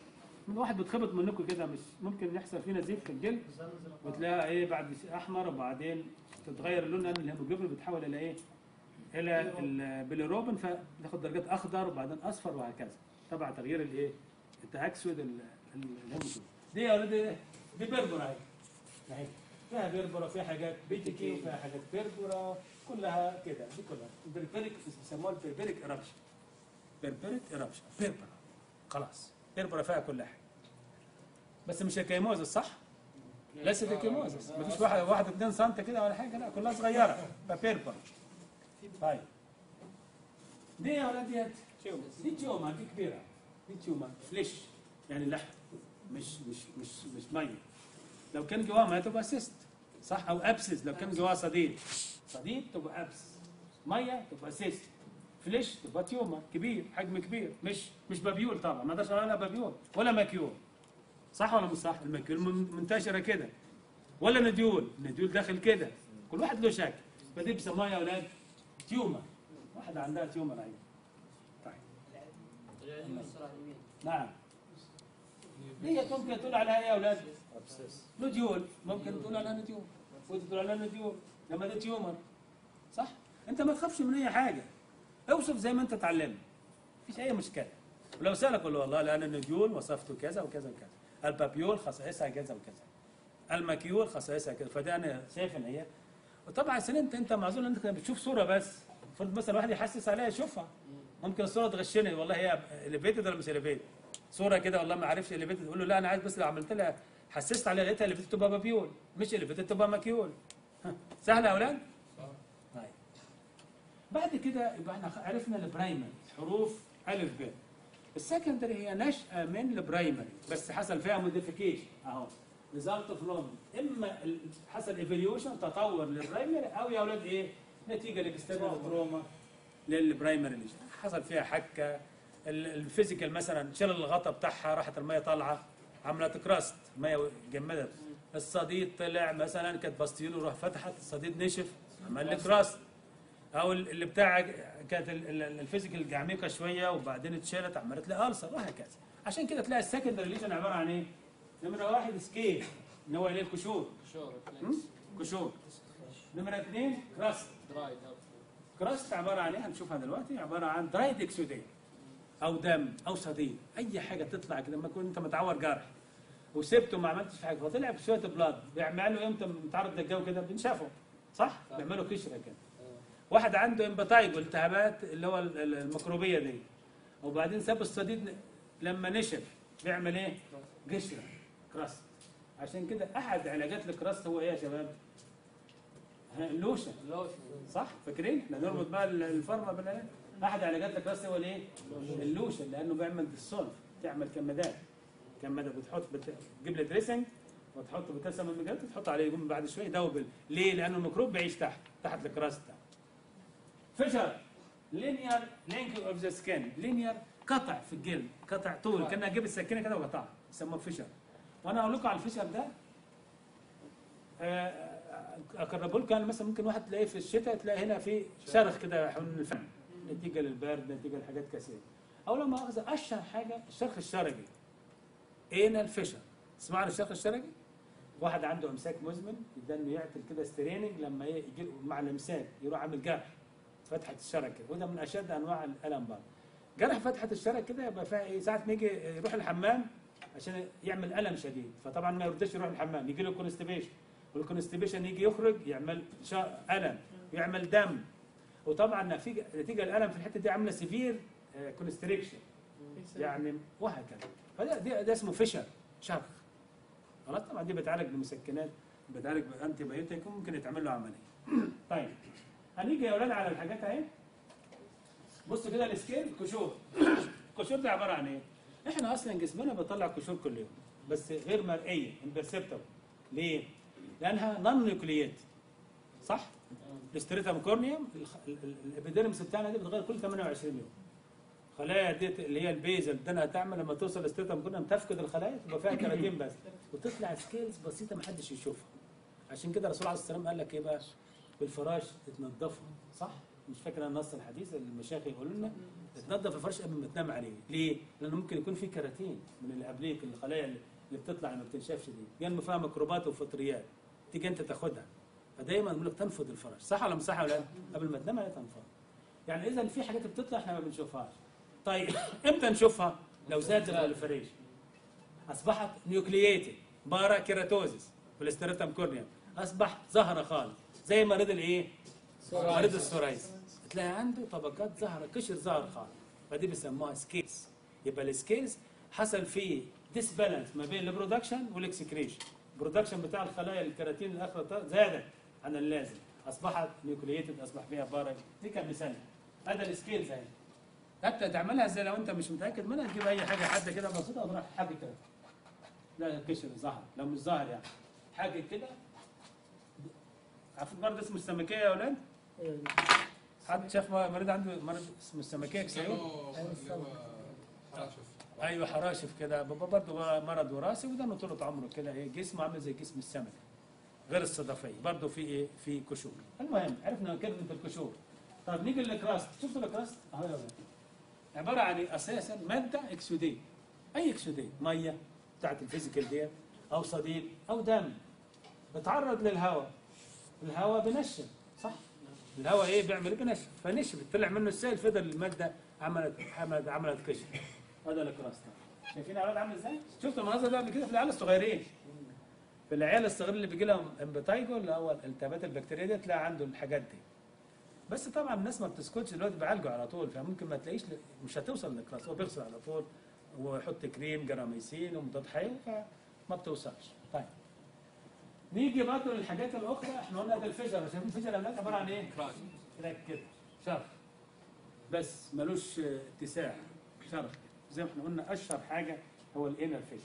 من واحد بيتخبط منكم كده مش ممكن يحصل فيه نزيف في الجلد وتلاقيها ايه بعد احمر وبعدين تتغير اللون لان الهيموجلوبين بيتحول الى ايه؟ الى البيليروبين فتاخد درجات اخضر وبعدين اصفر وهكذا تبع تغيير الايه؟ التاكسد ال- ال- الهيموجلوبين دي يا ولاد إيه؟ دي بيربرا اهي اهي فيها بيربرا فيها حاجات بيتي كي وفيها حاجات بيربرا كلها كده دي كلها البربريك بيسموها البربريك ايربشن بربريك ايربشن بيربرا خلاص بيربرا فيها كل حاجه بس مش الكيموزس صح؟ ليست الكيموزس مفيش واحد واحد 2 سم كده ولا حاجه لا كلها صغيره فبيربرا طيب دي يا ولاد ديت دي تيوما دي كبيره دي تيوما فليش يعني لحم مش مش مش مش ميه لو كان جواه ميه تبقى سيست صح او ابسس لو كان جواه صديد صديد تبقى ابس ميه تبقى سيست فليش تبقى تيوما كبير حجم كبير مش مش بابيول طبعا ما اقدرش اقول لا بابيول ولا ماكيول صح ولا مش صح؟ الماكيول من- منتشره كده ولا نديول النديول داخل كده كل واحد له شكل فدي بيسموها يا اولاد تيومر واحده عندها تيومر اهي طيب نعم هي ممكن تقول عليها ايه يا اولاد؟ نديول ممكن تقول عليها نديول وتقول عليها نديول لما دي تيومر صح؟ انت ما تخافش من اي حاجه اوصف زي ما انت اتعلمت مفيش اي مشكله ولو سالك قول له والله لان النديول وصفته كذا وكذا وكذا البابيول خصائصها كذا وكذا الماكيول خصائصها كذا فده انا شايف ان هي وطبعا سنة انت انت معذور انت بتشوف صوره بس فرض مثلا واحد يحسس عليها يشوفها ممكن الصوره تغشني والله هي اليفيتد ولا مش اليفيتد صوره كده والله ما عارفش اليفيتد تقول له لا انا عايز بس لو عملت لها حسست عليها لقيتها اليفيتد تبقى بابيول مش اليفيتد تبقى ماكيول ها، سهله يا اولاد؟ طيب بعد كده يبقى احنا عرفنا البرايمري حروف الف ب السكندري هي نشأة من البرايمري بس حصل فيها موديفيكيشن اهو ريزلت اوف لون اما ال- حصل ايفوليوشن تطور للبرايمري او يا اولاد ايه نتيجه لاكسترنال تروما للبرايمري ليجن حصل فيها حكه ال- الفيزيكال مثلا شال الغطا بتاعها راحت الميه طالعه عملت كراست الميه جمدت الصديد طلع مثلا كانت باستيول وراح فتحت الصديد نشف عمل لي كراست او ال- اللي بتاع كانت ال- ال- الفيزيكال عميقه شويه وبعدين اتشالت عملت لها ألسر وهكذا عشان كده تلاقي السكندري ليجن عباره عن ايه؟ نمره واحد سكيل ان هو ايه الكشور شور هم؟ كشور نمره اثنين كراست درايد كراست عباره عن ايه؟ هنشوفها دلوقتي عباره عن درايد اكسودين او دم او صديد اي حاجه تطلع كده لما تكون انت متعور جرح وسبته ما عملتش حاجه فطلع بشويه بلاد بيعملوا امتى متعرض للجو كده بنشافه صح؟ بيعملوا قشره كده واحد عنده امباتايب والتهابات اللي هو ال- ال- الميكروبيه دي وبعدين ساب الصديد ن- لما نشف بيعمل ايه؟ قشره كراست عشان كده احد علاجات الكراست هو ايه يا شباب؟ ها، اللوشن لوشن صح فاكرين احنا نربط بقى الفارما بالعلاج احد علاجات الكراست هو الايه اللوشن لانه بيعمل ديسولف تعمل كمادات كمادة بتحط بت- تجيب لي دريسنج وتحط بتلسم المجال تحط عليه يقوم بعد شويه يدوب ال- ليه لانه الميكروب بيعيش تحت تحت الكراست ده فشر لينير لينك اوف ذا سكين لينير قطع في الجلد قطع طول كان اجيب السكينه كده وقطعها يسموه فشر وانا اقول لكم على الفشر ده آه، اقربه لكم يعني مثلا ممكن واحد تلاقيه في الشتاء تلاقي هنا في شرخ كده حول الفم نتيجه للبرد نتيجه لحاجات كثيره او لما اخذ اشهر حاجه الشرخ الشرجي ايه الفشر تسمعوا عن الشرخ الشرجي واحد عنده امساك مزمن يبدا انه يعمل كده ستريننج لما ي- يجي له مع الامساك يروح عامل جرح فتحه الشرج كده وده من اشد انواع الالم برضه جرح فتحه الشرج كده يبقى فيها ايه ساعه ما يجي يروح الحمام عشان يعمل الم شديد فطبعا ما يرضاش يروح الحمام يجي له كونستيبيشن والكونستيبيشن يجي يخرج يعمل شا... الم يعمل دم وطبعا نتيجه نتيجه الالم في الحته دي عامله سيفير كونستريكشن يعني وهكذا فده ده, ده اسمه فشل شرخ خلاص طبعا دي بتعالج بمسكنات بتعالج بانتي بايوتيك وممكن يتعمل له عمليه طيب هنيجي يا اولاد على الحاجات اهي بصوا كده السكيل كشور الكشور ده عباره عن ايه؟ احنا اصلا جسمنا بيطلع كشور كل يوم بس غير مرئيه امبرسبتبل ليه؟ لانها نون نيوكليات صح؟ الاستريتام كورنيوم الخ- ال- ال- الابيديرمس بتاعنا دي بتتغير كل 28 يوم خلايا ديت اللي هي البيزل ده هتعمل لما توصل الاستريتام كورنيوم تفقد الخلايا تبقى فيها كراتين بس وتطلع سكيلز بسيطه ما حدش يشوفها عشان كده الرسول عليه الصلاه والسلام قال لك ايه بقى بالفراش تتنضفوا صح مش فاكر النص الحديث اللي المشايخ يقولوا لنا تنظف الفرش قبل ما تنام عليه ليه؟ لانه ممكن يكون في كراتين من اللي قبليك الخلايا اللي اللي بتطلع اللي ما بتنشفش دي ينمو فيها ميكروبات وفطريات تيجي انت تاخدها فدايما بيقول لك تنفض الفرش صح ولا مش صح ولا لا؟ قبل ما تنام عليه تنفض يعني اذا في حاجات بتطلع احنا ما بنشوفهاش طيب امتى نشوفها؟ لو زاد البروليفريشن اصبحت نيوكلييتد بارا كيراتوزيس والاستراتم كورنيوم اصبح زهره خالص زي مريض الايه؟ مريض السورايس تلاقي عنده طبقات زهره قشر زهر خالص فدي بيسموها سكيلز يبقى السكيلز حصل فيه ديسبالانس ما بين البرودكشن والاكسكريشن البرودكشن بتاع الخلايا الكراتين الاخرى زادت عن اللازم اصبحت نيوكلييتد اصبح فيها بارا دي كان مثال هذا السكيلز اهي حتى تعملها زي لو انت مش متاكد منها تجيب اي حاجه حاده كده بسيطه وتروح حاجه كده لا القشر ظهر لو مش ظاهر يعني حاجه كده عارفين مرض اسمه السمكيه يا اولاد؟ حد شاف مريض عنده مرض اسمه السمكيه كسيون؟ ايوه حراشف كده برضه مرض وراثي وده طول عمره كده ايه جسمه عامل زي جسم السمك غير الصدفيه برضه في ايه في كشور المهم عرفنا كلمه الكشور طب نيجي للكراست شفتوا الكراست اهو يا ولاد عباره عن إيه؟ اساسا ماده اكسوديه اي اكسوديه ميه بتاعت الفيزيكال ديت او صديد او دم بتعرض للهواء الهواء بنشف صح الهواء ايه بيعمل ايه بنشف فنشفت طلع منه السائل فضل الماده عملت عملت عملت قشر هذا الكراست شايفين الاولاد عامل ازاي شفتوا المناظر ده قبل كده في العيال الصغيرين في العيال الصغيرين اللي بيجي لهم امبتايجو اللي هو الالتهابات البكتيريه دي تلاقي عنده الحاجات دي بس طبعا الناس ما بتسكتش دلوقتي بيعالجوا على طول فممكن ما تلاقيش مش هتوصل للكراس هو بيغسل على طول ويحط كريم جراميسين ومضاد حيوي فما بتوصلش طيب نيجي برضه للحاجات الاخرى احنا قلنا ده الفجر شايفين الفجر يا عباره عن ايه؟ كده كده شرخ بس ملوش اتساع شرخ زي ما احنا قلنا اشهر حاجه هو الانر فيجر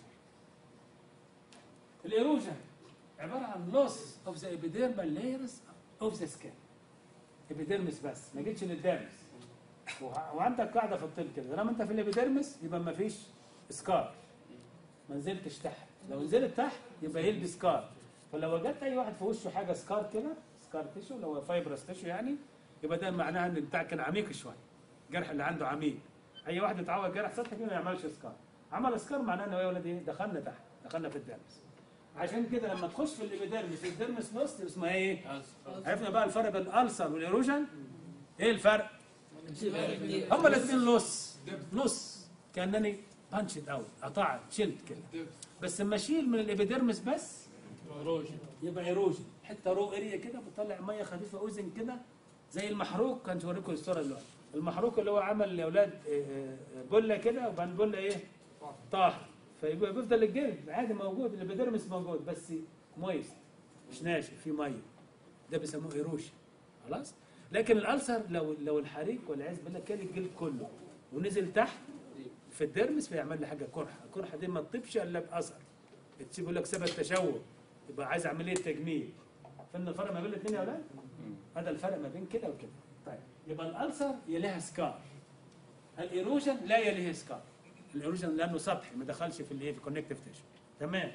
الايروجن عباره عن لوس اوف ذا ابيديرمال لايرز اوف ذا سكين ابيديرمس بس ما جيتش للديرمس وع- وعندك قاعده في الطب كده طالما انت في الابيديرمس يبقى ما فيش سكار ما نزلتش تحت لو نزلت تحت يبقى يلبس سكار فلو وجدت اي واحد في وشه حاجه سكار كده سكار تيشو اللي هو فايبرس تيشو يعني يبقى ده معناها ان بتاع كان عميق شويه الجرح اللي عنده عميق اي واحد اتعور جرح سطحي كده ما يعملش سكار عمل سكار معناه انه يا ولد ايه دخلنا تحت دخلنا في الدرمس عشان كده لما تخش في الابيديرمس الدرمس نص اسمها ايه؟ عرفنا بقى الفرق بين الالسر والايروجن ايه الفرق؟ هما الاثنين نص نص كانني بانشد اوت قطعت شلت كده بس لما اشيل من الابيديرمس بس يبقى ايروجن حته رو اريا كده بتطلع ميه خفيفه اوزن كده زي المحروق كنت اوريكم الصوره دلوقتي المحروق اللي هو عمل يا اولاد آه، آه، بله كده وبعدين بله ايه؟ طاح فيبقى بيفضل الجلد عادي موجود الابيديرمس موجود بس مويست مش ناشف في ميه ده بيسموه ايروشن خلاص لكن الالسر لو لو الحريق والعياذ بالله كان الجلد كله ونزل تحت في الدرمس فيعمل لي حاجه قرحه القرحه دي ما تطيبش الا باثر تسيب يقول لك سبب تشوه يبقى عايز عمليه تجميل فهمنا الفرق ما بين الاثنين يا اولاد هذا الفرق ما بين كده وكده طيب يبقى الالسر يليها سكار الايروجن لا يليه سكار الايروجن لانه سطحي ما دخلش في الايه في الكونكتيف تيشو تمام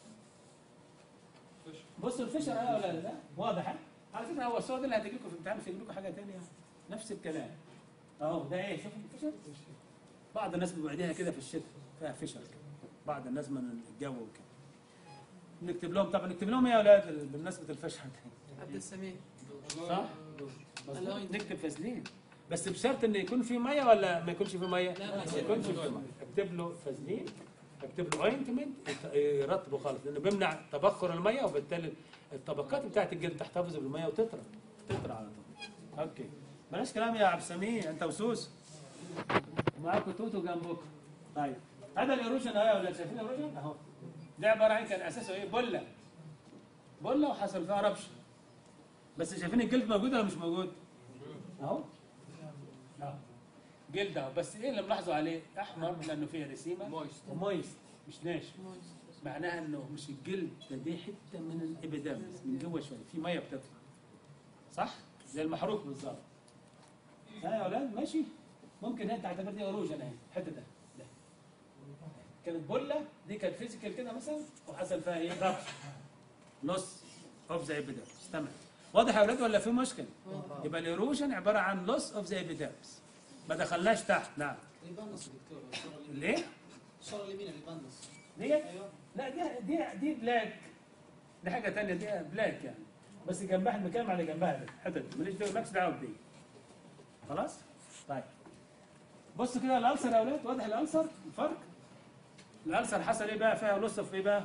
بصوا الفشر اهي ولا لا واضح ها؟ على فكره هو الصور ده اللي هتجي لكم في الامتحان مش هيجي لكم حاجه ثانيه نفس الكلام اهو ده ايه شوفوا الفشر بعض الناس بيبقى ايديها كده في الشتاء فيها فشل كده بعض الناس من الجو وكده نكتب لهم طبعا نكتب لهم ايه يا اولاد بالنسبه للفشل عبد السميع صح؟ مظبوط. ألاين. نكتب فازلين بس بشرط ان يكون في ميه ولا ما يكونش في ميه؟ لا، ما يكونش في ميه اكتب له فازلين اكتب له اوينتمنت يرطبه خالص لانه بيمنع تبخر الميه وبالتالي الطبقات بتاعت الجلد تحتفظ بالميه وتطرى تطرى على طول اوكي بلاش كلام يا عبد السميع انت وسوس معاكم توتو جنبكم طيب هذا الايروجن اهو يا ولاد شايفين الايروجن اهو ده عباره عن كان اساسه ايه بله بله وحصل فيها ربشه بس شايفين الجلد موجود ولا مش موجود؟ اهو اهو جلد اهو بس ايه اللي ملاحظه عليه؟ احمر لانه فيه رسيمه مويست ومويست مش ناشف معناها انه مش الجلد ده دي حته من الابيديرمس من جوه شويه في ميه بتطلع صح؟ زي المحروق بالظبط ها يا اولاد ماشي ممكن انت تعتبر دي اروجن اهي الحته ده ده كانت بله دي كانت فيزيكال كده مثلا وحصل فيها ايه؟ ربش نص اوف ذا ابيديرمس تمام واضح يا اولاد ولا في مشكله يبقى الايروجن عباره عن لوس اوف ذا ايبيديرمس ما دخلناش تحت نعم يبنص دكتور الشغل اللي- ليه الشغل اليمين اللي يبنص دي ايوه لا دي دي دي بلاك دي حاجه ثانيه دي بلاك يعني بس جنبها احنا بنتكلم على جنبها دي حتت ماليش دعوه مالكش دعوه بدي خلاص طيب بص كده الالسر يا اولاد واضح الالسر الفرق الالسر حصل ايه بقى فيها لص في ايه بقى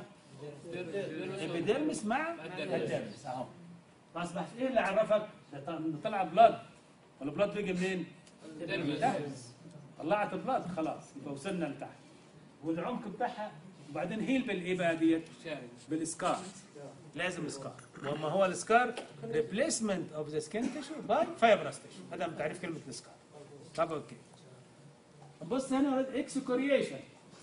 ابيديرمس مع الديرمس اهو فاصبح ايه اللي عرفك ده طلع- ده طلع بلاد والبلاد بيجي منين الديرمس طلعت بلاد خلاص يبقى وصلنا لتحت والعمق بتاعها وبعدين هيل بالايه بقى ديت شاري بالسكار لازم سكار وما هو السكار ريبليسمنت اوف ذا سكين تيشو باي فايبرس تيشو هذا من تعريف كلمه السكار طب اوكي بص هنا ولد اكسكوريشن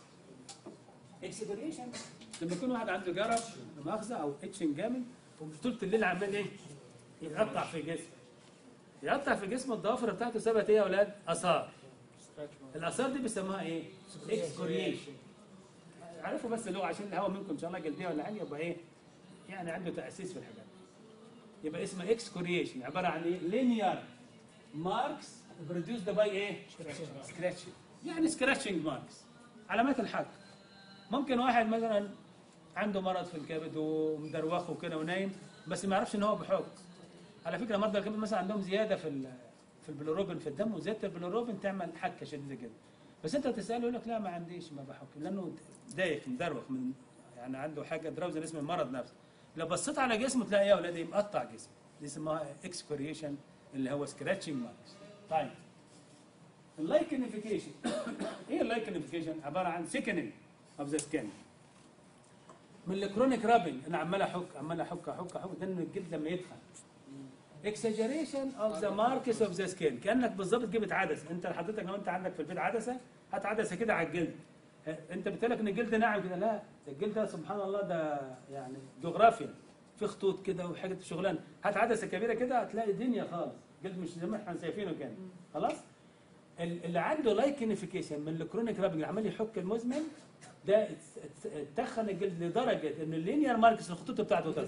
اكسكوريشن لما يكون واحد عنده جرب مؤاخذه او اتشنج جامد وطول الليل عمال ايه يقطع في جسمه يقطع في جسمه الضوافر بتاعته سبت ايه يا اولاد اثار الاثار دي بيسموها ايه اكسكوريشن عرفوا بس اللي هو عشان الهواء منكم ان شاء الله جلديه ولا حاجه يبقى ايه يعني عنده تاسيس في الحاجات دي. يبقى اسمها اكسكوريشن عباره عن ايه لينير ماركس بروديوسد باي ايه سكراتشنج يعني سكراتشنج ماركس علامات الحق ممكن واحد مثلا عنده مرض في الكبد ومدروخ وكده ونايم بس ما يعرفش ان هو بحك على فكره مرضى الكبد مثلا عندهم زياده في ال- في البلوروبين في الدم وزياده البلوروبين تعمل حكه شديده جدا بس انت تساله يقول لك لا ما عنديش ما بحك لانه دايخ مدروخ من يعني عنده حاجه دراوزن اسم المرض نفسه لو بصيت على جسمه تلاقي يا اولاد مقطع جسمه دي اسمها اكسكوريشن اللي هو سكراتشنج ماركس طيب اللايكنيفيكيشن ايه اللايكنيفيكيشن عباره عن سيكنينج اوف ذا سكين من الكرونيك رابنج انا عمال احك عمال احك احك احك ده إن الجلد لما يدخل اكسجريشن اوف ذا ماركس اوف ذا سكين كانك بالظبط جبت عدسه انت حضرتك لو انت عندك في البيت عدسه هات عدسه كده على الجلد اه، انت بتقول ان الجلد ناعم كده لا ده الجلد ده سبحان الله ده يعني جغرافيا في خطوط كده وحاجه شغلانه هات عدسه كبيره كده هتلاقي دنيا خالص الجلد مش زي ما احنا شايفينه كده خلاص ال- اللي عنده لايكنيفيكيشن من الكرونيك رابنج عمال يحك المزمن ده اتس- اتس- تخن الجلد لدرجه ان اللينير ماركس الخطوط بتاعته تطلع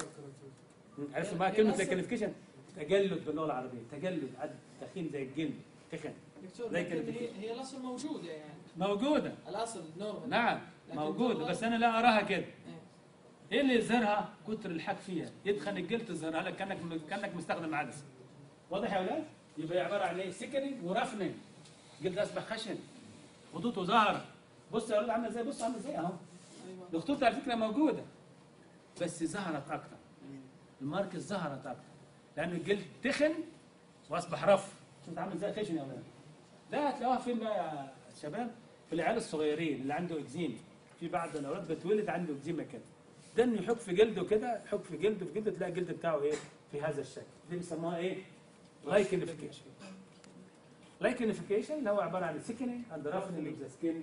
عرفت بقى كلمه لايكنيفيكيشن تجلد باللغه العربيه تجلد عد تخين زي الجلد تخن دكتور لكن لكن بت- هي هي الاصل موجوده يعني موجوده الاصل نورمال نعم لكن موجوده والله- بس انا لا اراها كده إيه. ايه اللي يظهرها كتر الحك فيها يدخن الجلد تظهرها لك كانك كانك مستخدم عدسه واضح يا اولاد يبقى عباره عن ايه سكرنج ورفنج الجلد اصبح خشن خطوطه ظهرت بص يا اولاد عامله ازاي بص عامله ازاي اهو ايوه الخطوط على فكره موجوده بس ظهرت اكتر الماركس ظهرت اكتر لان الجلد تخن واصبح رف شفت عامل ازاي خشن يا اولاد ده هتلاقوها فين بقى يا شباب في العيال الصغيرين اللي عنده اكزيما في بعض الاولاد بتولد عنده اكزيما كده ده انه يحك في جلده كده يحك في جلده في جلده تلاقي الجلد بتاعه ايه في هذا الشكل دي بيسموها ايه لايكنيفيكيشن لايكنيفيكيشن اللي هو عباره عن سيكنينج اند رافنينج اوف ذا سكين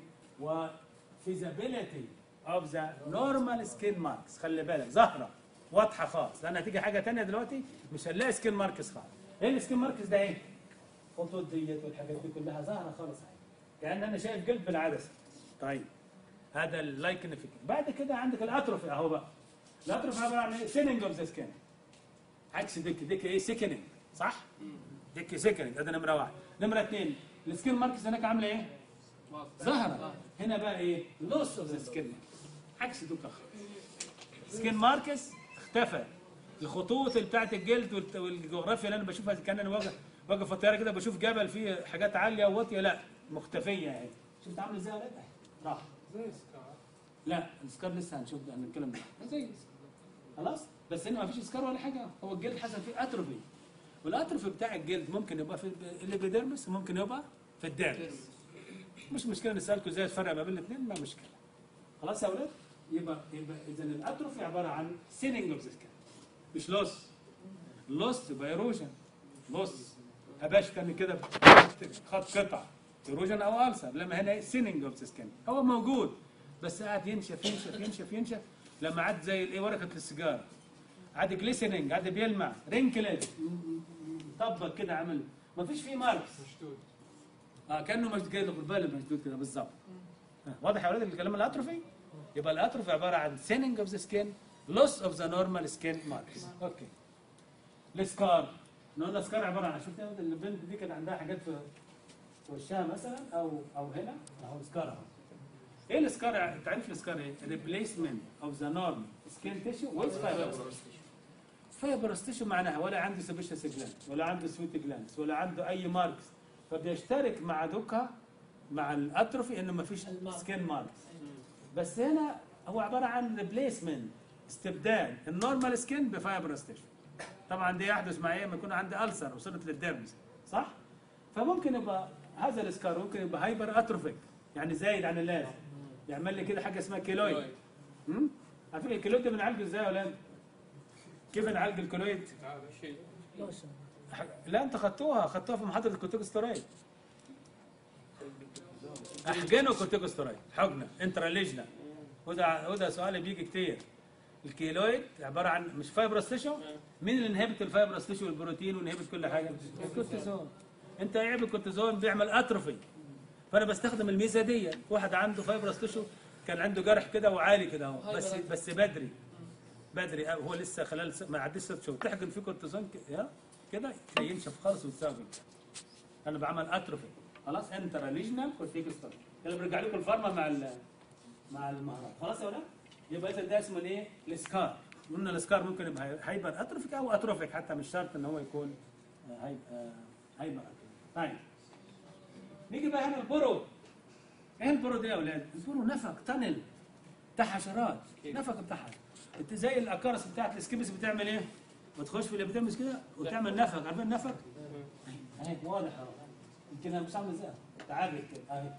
وفيزابيليتي اوف ذا نورمال سكين ماركس خلي بالك ظاهره واضحه خالص لان هتيجي حاجه ثانيه دلوقتي مش هنلاقي سكين ماركس خالص ايه السكين ماركس ده ايه؟ الخطوط ديت والحاجات دي كلها ظاهره خالص اهي كان انا شايف جلد بالعدسه طيب هذا اللايكنيفيكيشن بعد كده عندك الاتروفي اهو بقى الاتروفي عباره عن ايه؟ سيننج اوف ذا سكين عكس ديك ديك ايه سيكننج صح؟ ديك سيكننج هذا نمره واحد نمره اثنين السكين ماركس هناك عامله ايه؟ ظهرت هنا بقى ايه؟ لوس اوف ذا سكين عكس دوكا سكين ماركس اختفى الخطوط اللي بتاعت الجلد والت- والجغرافيا اللي انا بشوفها كان انا واقف واقف في الطياره كده بشوف جبل فيه حاجات عاليه وواطيه لا مختفيه اهي شفت عامل ازاي يا ولاد؟ راح زي سكار لا السكار لسه هنشوف هنتكلم ده زي خلاص بس هنا ما فيش سكار ولا حاجه هو الجلد حصل فيه اتروفي والاتروفي بتاع الجلد ممكن يبقى في الابيديرمس وممكن يبقى في الديرمس مش مشكله نسالكم ازاي الفرق ما بين الاثنين ما مشكله خلاص يا اولاد يبقى يبقى اذا الاتروفي عباره عن سيننج اوف ذا سكين مش لوس لوس يبقى ايروجن لوس هباش كان كده خط قطع ايروجن او السر لما هنا سيننج اوف ذا سكين هو موجود بس قاعد ينشف ينشف ينشف ينشف لما عاد زي الايه ورقه السيجاره عاد جليسننج عاد بيلمع رينكلت طبق كده عمل ما فيش فيه ماركس مشدود اه كانه مش جاي له بالبال مشدود كده بالظبط آه، واضح يا ولاد الكلام الاتروفي يبقى الاتروفي عباره عن سيننج اوف ذا سكين لوس اوف ذا نورمال سكين ماركس اوكي السكار احنا قلنا سكار عباره عن شفت انت البنت دي كان عندها حاجات في في وشها مثلا او او هنا اهو سكار اهو ايه السكار تعريف السكار ايه؟ ريبليسمنت اوف ذا نورمال سكين تيشو ويز فايبر فايبرس تيشو معناها ولا عنده سبيشس جلاند ولا عنده سويت جلاندز ولا عنده اي ماركس فبيشترك مع دوكا مع الاتروفي انه ما فيش المارك. سكين ماركس بس هنا هو عباره عن ريبليسمنت استبدال النورمال سكين بفايبرس تيشو طبعا دي يحدث مع ايه لما يكون عندي ألسر وصلت للدرمز صح؟ فممكن يبقى هذا السكار ممكن يبقى هايبر اتروفيك يعني زايد عن اللازم يعمل لي كده حاجه اسمها كيلويد امم عارفين الكيلويد ده بنعالجه ازاي يا ولاد؟ كيف نعالج الكيلويد؟ تعال شيء لا انت خدتوها خدتوها في محاضره الكورتيكوستيرويد احجنه كورتيكوستيرويد حقنه انتراليجنا وده وده سؤال بيجي كتير الكيلويد عباره عن مش فايبرس تيشو مين اللي انهبت الفايبرس تيشو والبروتين وانهبت كل حاجه الكورتيزون انت عيب الكورتيزون بيعمل اتروفي فانا بستخدم الميزه دي واحد عنده فايبرس تيشو كان عنده جرح كده وعالي كده اهو بس بس بدري بدري أوي، هو لسه خلال س- ما عديش ست شهور تحقن فيه كورتيزون ك- يا كده تلاقيه ينشف خالص ويتساوي انا بعمل اتروفي خلاص انترا ليجنال كورتيكوسترويد يلا برجع لكم الفارما مع ال مع المهارات خلاص يا ولاد يبقى اذا ده اسمه الايه السكار قلنا السكار ممكن يبقى هايبر اتروفيك او اتروفيك حتى مش شرط ان هو يكون آه، هاي- آه، هايبر اتروفيك طيب نيجي بقى هنا البرو ايه البرو ده يا اولاد؟ البرو نفق تنل بتاع حشرات نفق بتاع حشرات انت زي الاكارس بتاعت السكيبس بتعمل ايه؟ بتخش في الابيديمس كده وتعمل نفق عارفين النفق؟ اهي واضح اهو يمكن انا مش عامل ازاي تعرج كده اهي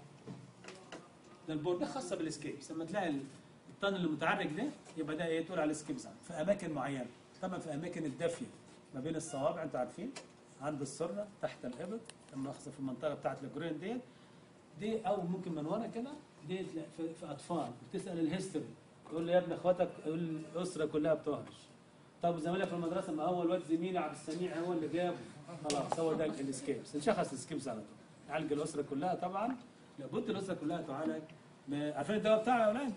ده البورد ده خاصه بالسكيبس لما تلاقي الطن اللي متعرج ده يبقى ده ايه تقول على سكيبس في اماكن معينه طبعا في اماكن الدافيه ما بين الصوابع انتوا عارفين عند السره تحت الابط لما اخذ في المنطقه بتاعت الجرين ديت دي او ممكن من ورا كده دي تلاقي في, في اطفال بتسال الهيستوري تقول له يا ابن اخواتك يقول الاسره كلها بتهرش طب زميلك في المدرسه ما هو الواد زميلي عبد السميع هو اللي جابه خلاص هو ده السكيبس نشخص السكيبس على طول نعالج الاسره كلها طبعا لابد الاسره كلها تعالج ب- عارفين الدواء بتاعه يا اولاد؟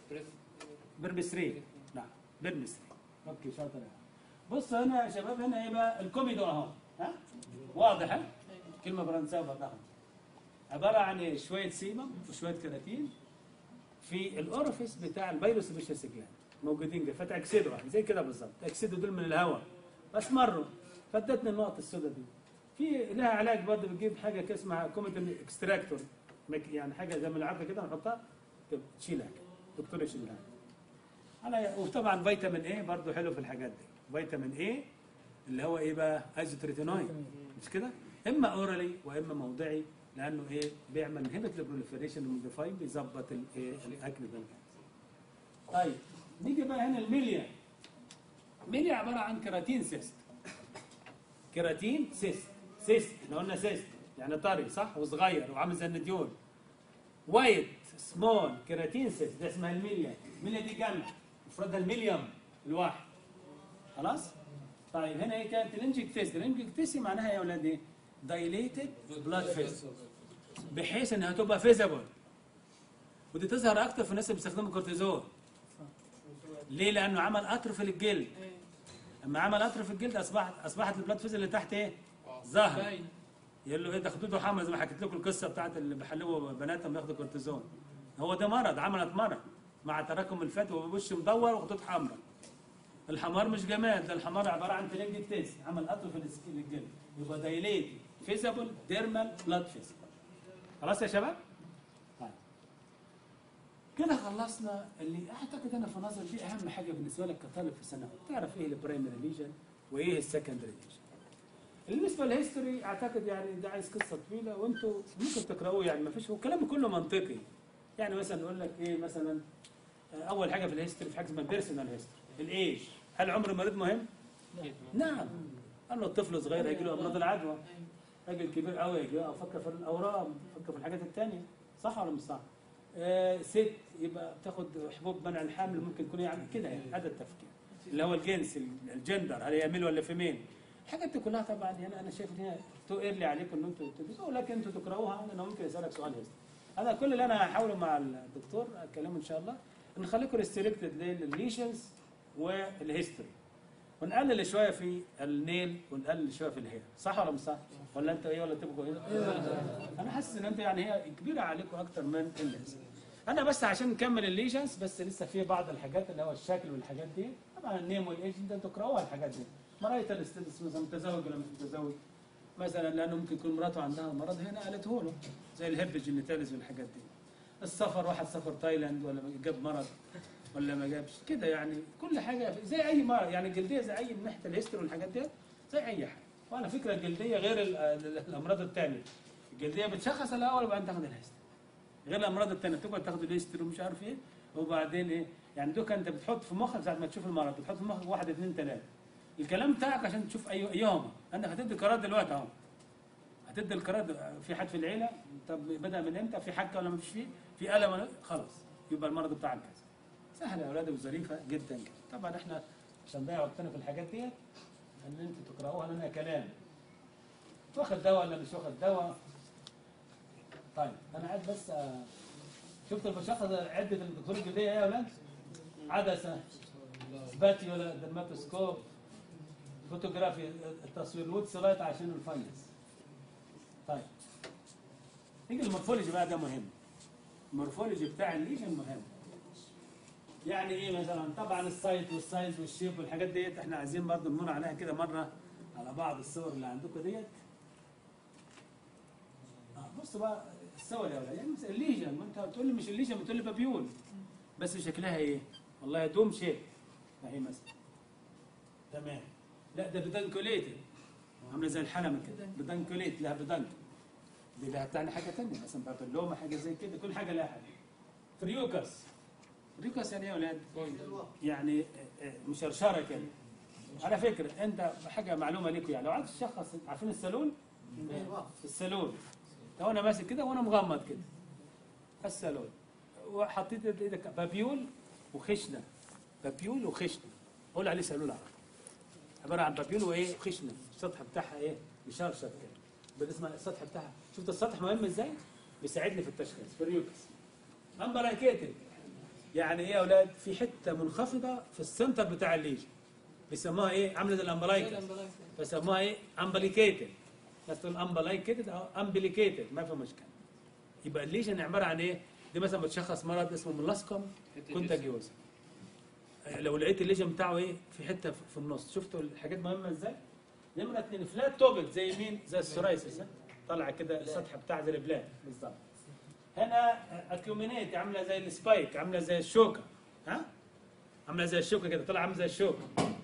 برمسرين نعم برمسرين اوكي شاطر يا عم. بص هنا يا شباب هنا ايه بقى الكوميدو اهو ها واضح ها كلمه فرنساوي برضه عباره عن ايه شويه سيمم وشويه كراتين في الاورفيس بتاع الفيروس بيشس جلاند موجودين كده فتاكسدوا يعني زي كده بالظبط تاكسدوا دول من الهواء بس مروا فادتني النقط السوداء دي في لها علاج برضه بتجيب حاجه كده اسمها كوميتن اكستراكتور يعني حاجه زي من العرض كده نحطها تب- تشيلها كده دكتور يشيلها على وطبعا فيتامين ايه برضه حلو في الحاجات دي فيتامين ايه اللي هو ايه بقى ايزوتريتينوين مش كده اما اورالي واما موضعي لانه ايه بيعمل انهبت البروليفريشن الموديفاي بيظبط الايه الاكل ده طيب نيجي بقى هنا الميليا ميليا عباره عن كيراتين سيست كيراتين سيست سيست احنا قلنا سيست يعني طري صح وصغير وعامل زي النديول وايت سمول كيراتين سيست ده اسمها الميليا الميليا دي جمع مفردها الميليوم الواحد خلاص طيب هنا ايه كانت الانجكتيس الانجكتيس معناها يا اولاد ايه دايليتد بلاد فيس بحيث انها تبقى فيزبل ودي تظهر اكتر في الناس اللي بيستخدموا كورتيزون ليه لانه عمل قطر في الجلد لما عمل قطر في الجلد اصبحت اصبحت البلاد فيز اللي تحت ايه ظهر باين يقول له ايه ده خدوده حمى زي ما حكيت لكم القصه بتاعت اللي بيحلوا بناتهم بياخدوا كورتيزون هو ده مرض عملت مرض مع تراكم الفات ووش مدور وخطوط حمراء الحمار مش جمال ده الحمار عباره عن ترنجكتيس عمل قطر في السكين الجلد يبقى دايليت فيزابل ديرمال بلاد فيز خلاص يا شباب؟ طيب كده خلصنا اللي اعتقد انا في نظري دي اهم حاجه بالنسبه لك كطالب في سنه تعرف ايه البرايمري ليجن وايه السكندري ليجن بالنسبه للهيستوري اعتقد يعني ده عايز قصه طويله وانتوا ممكن تقراوه يعني ما فيش هو كلامه كله منطقي يعني مثلا نقول لك ايه مثلا آه، اول حاجه في الهيستوري في حاجه اسمها بيرسونال هيستوري الايج هل عمر المريض مهم؟ نعم قال له الطفل صغير هيجي له امراض العدوى راجل كبير قوي يجي له افكر في الاورام افكر في الحاجات الثانيه صح ولا مش صح؟ آه ست يبقى بتاخد حبوب منع الحمل ممكن يكون يعني كده يعني هذا التفكير اللي هو الجنس الجندر هل هي ميل ولا فيميل الحاجات دي كلها طبعا يعني انا شايف ان هي تو ايرلي عليكم ان انتوا تدرسوها لكن انتوا تقراوها لانه ممكن يسالك سؤال هيستوري هذا كل اللي انا هحاوله مع الدكتور اتكلمه ان شاء الله نخليكم ريستريكتد للليشنز والهيستوري ونقلل شويه في النيل ونقلل شويه في الهير صح ولا مش صح؟ ولا انت ايه ولا تبقوا ايه؟ انا حاسس ان انت يعني هي كبيره عليكم اكتر من اللازم انا بس عشان نكمل الليجنز بس لسه في بعض الحاجات اللي هو الشكل والحاجات دي طبعا النيم والايج انت تقراوها الحاجات دي مراية الاستنس مثلا متزوج ولا مش متزوج مثلا لانه ممكن يكون مراته عندها مرض هنا قالته له زي الهرب جينيتاليز والحاجات دي السفر واحد سافر تايلاند ولا جاب مرض ولا ما جابش كده يعني كل حاجه زي اي مرض يعني الجلديه زي اي من ناحيه الهيستوري والحاجات دي زي اي حاجه وعلى فكره الجلديه غير ال- ال- الامراض الثانيه الجلديه بتشخص الاول وبعدين تاخد الهيستوري غير الامراض الثانيه تقعد تاخد الهيستوري ومش عارف ايه وبعدين ايه يعني دوك انت بتحط في مخك ساعه ما تشوف المرض بتحط في مخك واحد اثنين ثلاثه الكلام بتاعك عشان تشوف اي ايهما انت هتدي قرار دلوقتي اهو هتدي القرار ده. في حد في العيله طب بدا من امتى في حكه ولا ما فيش فيه في الم ولا خلاص يبقى المرض بتاعك كذا سهله يا اولاد وظريفه جدا جدا طبعا احنا عشان نضيع وقتنا في الحاجات ديت ان انتوا تقراوها لنا كلام واخد دواء ولا مش واخد دواء طيب انا قاعد بس آه، شفت المشخص عده الدكتور الجلديه ايه يا اولاد؟ عدسه سباتي ولا درماتوسكوب فوتوغرافي التصوير الوود لايت عشان الفاينس طيب نيجي المورفولوجي بقى ده مهم المورفولوجي بتاع الليجن مهم يعني ايه مثلا طبعا السايت والسايز والشيب والحاجات ديت احنا عايزين برضه نمر عليها كده مره على بعض الصور اللي عندكم ديت آه، بص بقى الصور يا ولاد يعني مثلا الليجن ما انت بتقول لي مش الليجن بتقول لي بابيول بس شكلها ايه؟ والله دوم شيب اهي مثلا تمام لا ده بدنكوليتد عامله زي الحلمه كده بدنكوليت لها بدنك دي لها تعني حاجه ثانيه مثلا بابلوما حاجه زي كده كل حاجه لها حاجه فريوكس فريوكس يعني ايه يا اولاد؟ يعني آه، آه، مشرشره كده على فكره انت حاجه معلومه ليكم يعني لو عايز تشخص عارفين السالون؟ السالون لو انا ماسك كده وانا مغمض كده السالون وحطيت ايدك بابيول وخشنه بابيول وخشنه قول عليه سالون عربي عباره عن بابيول وايه وخشنه السطح بتاعها ايه مشرشر كده بدي اسمها السطح بتاعها شفت السطح مهم ازاي بيساعدني في التشخيص فريوكس امبلايكيتد يعني ايه يا اولاد في حته منخفضه في السنتر بتاع الليجن بيسموها ايه عامله زي الامبلايكس فسموها ايه امبليكيتد بس تقول امبليكيتد او امبليكيتد ما في مشكله يبقى الليجن عباره عن ايه دي مثلا بتشخص مرض اسمه ملاسكوم كونتاجيوزا لو لقيت الليجن بتاعه ايه في حته في النص شفتوا الحاجات مهمه ازاي نمره اثنين فلات توبك زي مين زي السورايسيس ها؟ طالعه كده السطح بتاع زي البلاد بالظبط هنا اكيومينيت عامله زي السبايك عامله زي الشوكه ها عامله زي الشوكه كده طالعه عامله زي الشوكه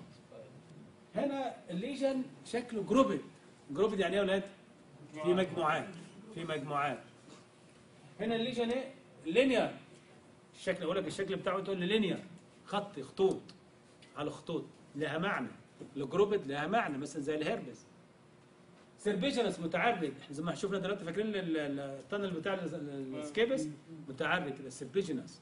هنا الليجن شكله جروبد جروبد يعني ايه يا ولاد في مجموعات في مجموعات هنا الليجن ايه لينير الشكل اقول لك الشكل بتاعه تقول لي لينير خط خطوط على خطوط لها معنى الجروبد لها معنى مثلا زي الهربس سيربيجنس متعرج احنا زي ما شفنا دلوقتي فاكرين ال- ال- التنل بتاع ال- السكيبس متعرج كده سيربيجنس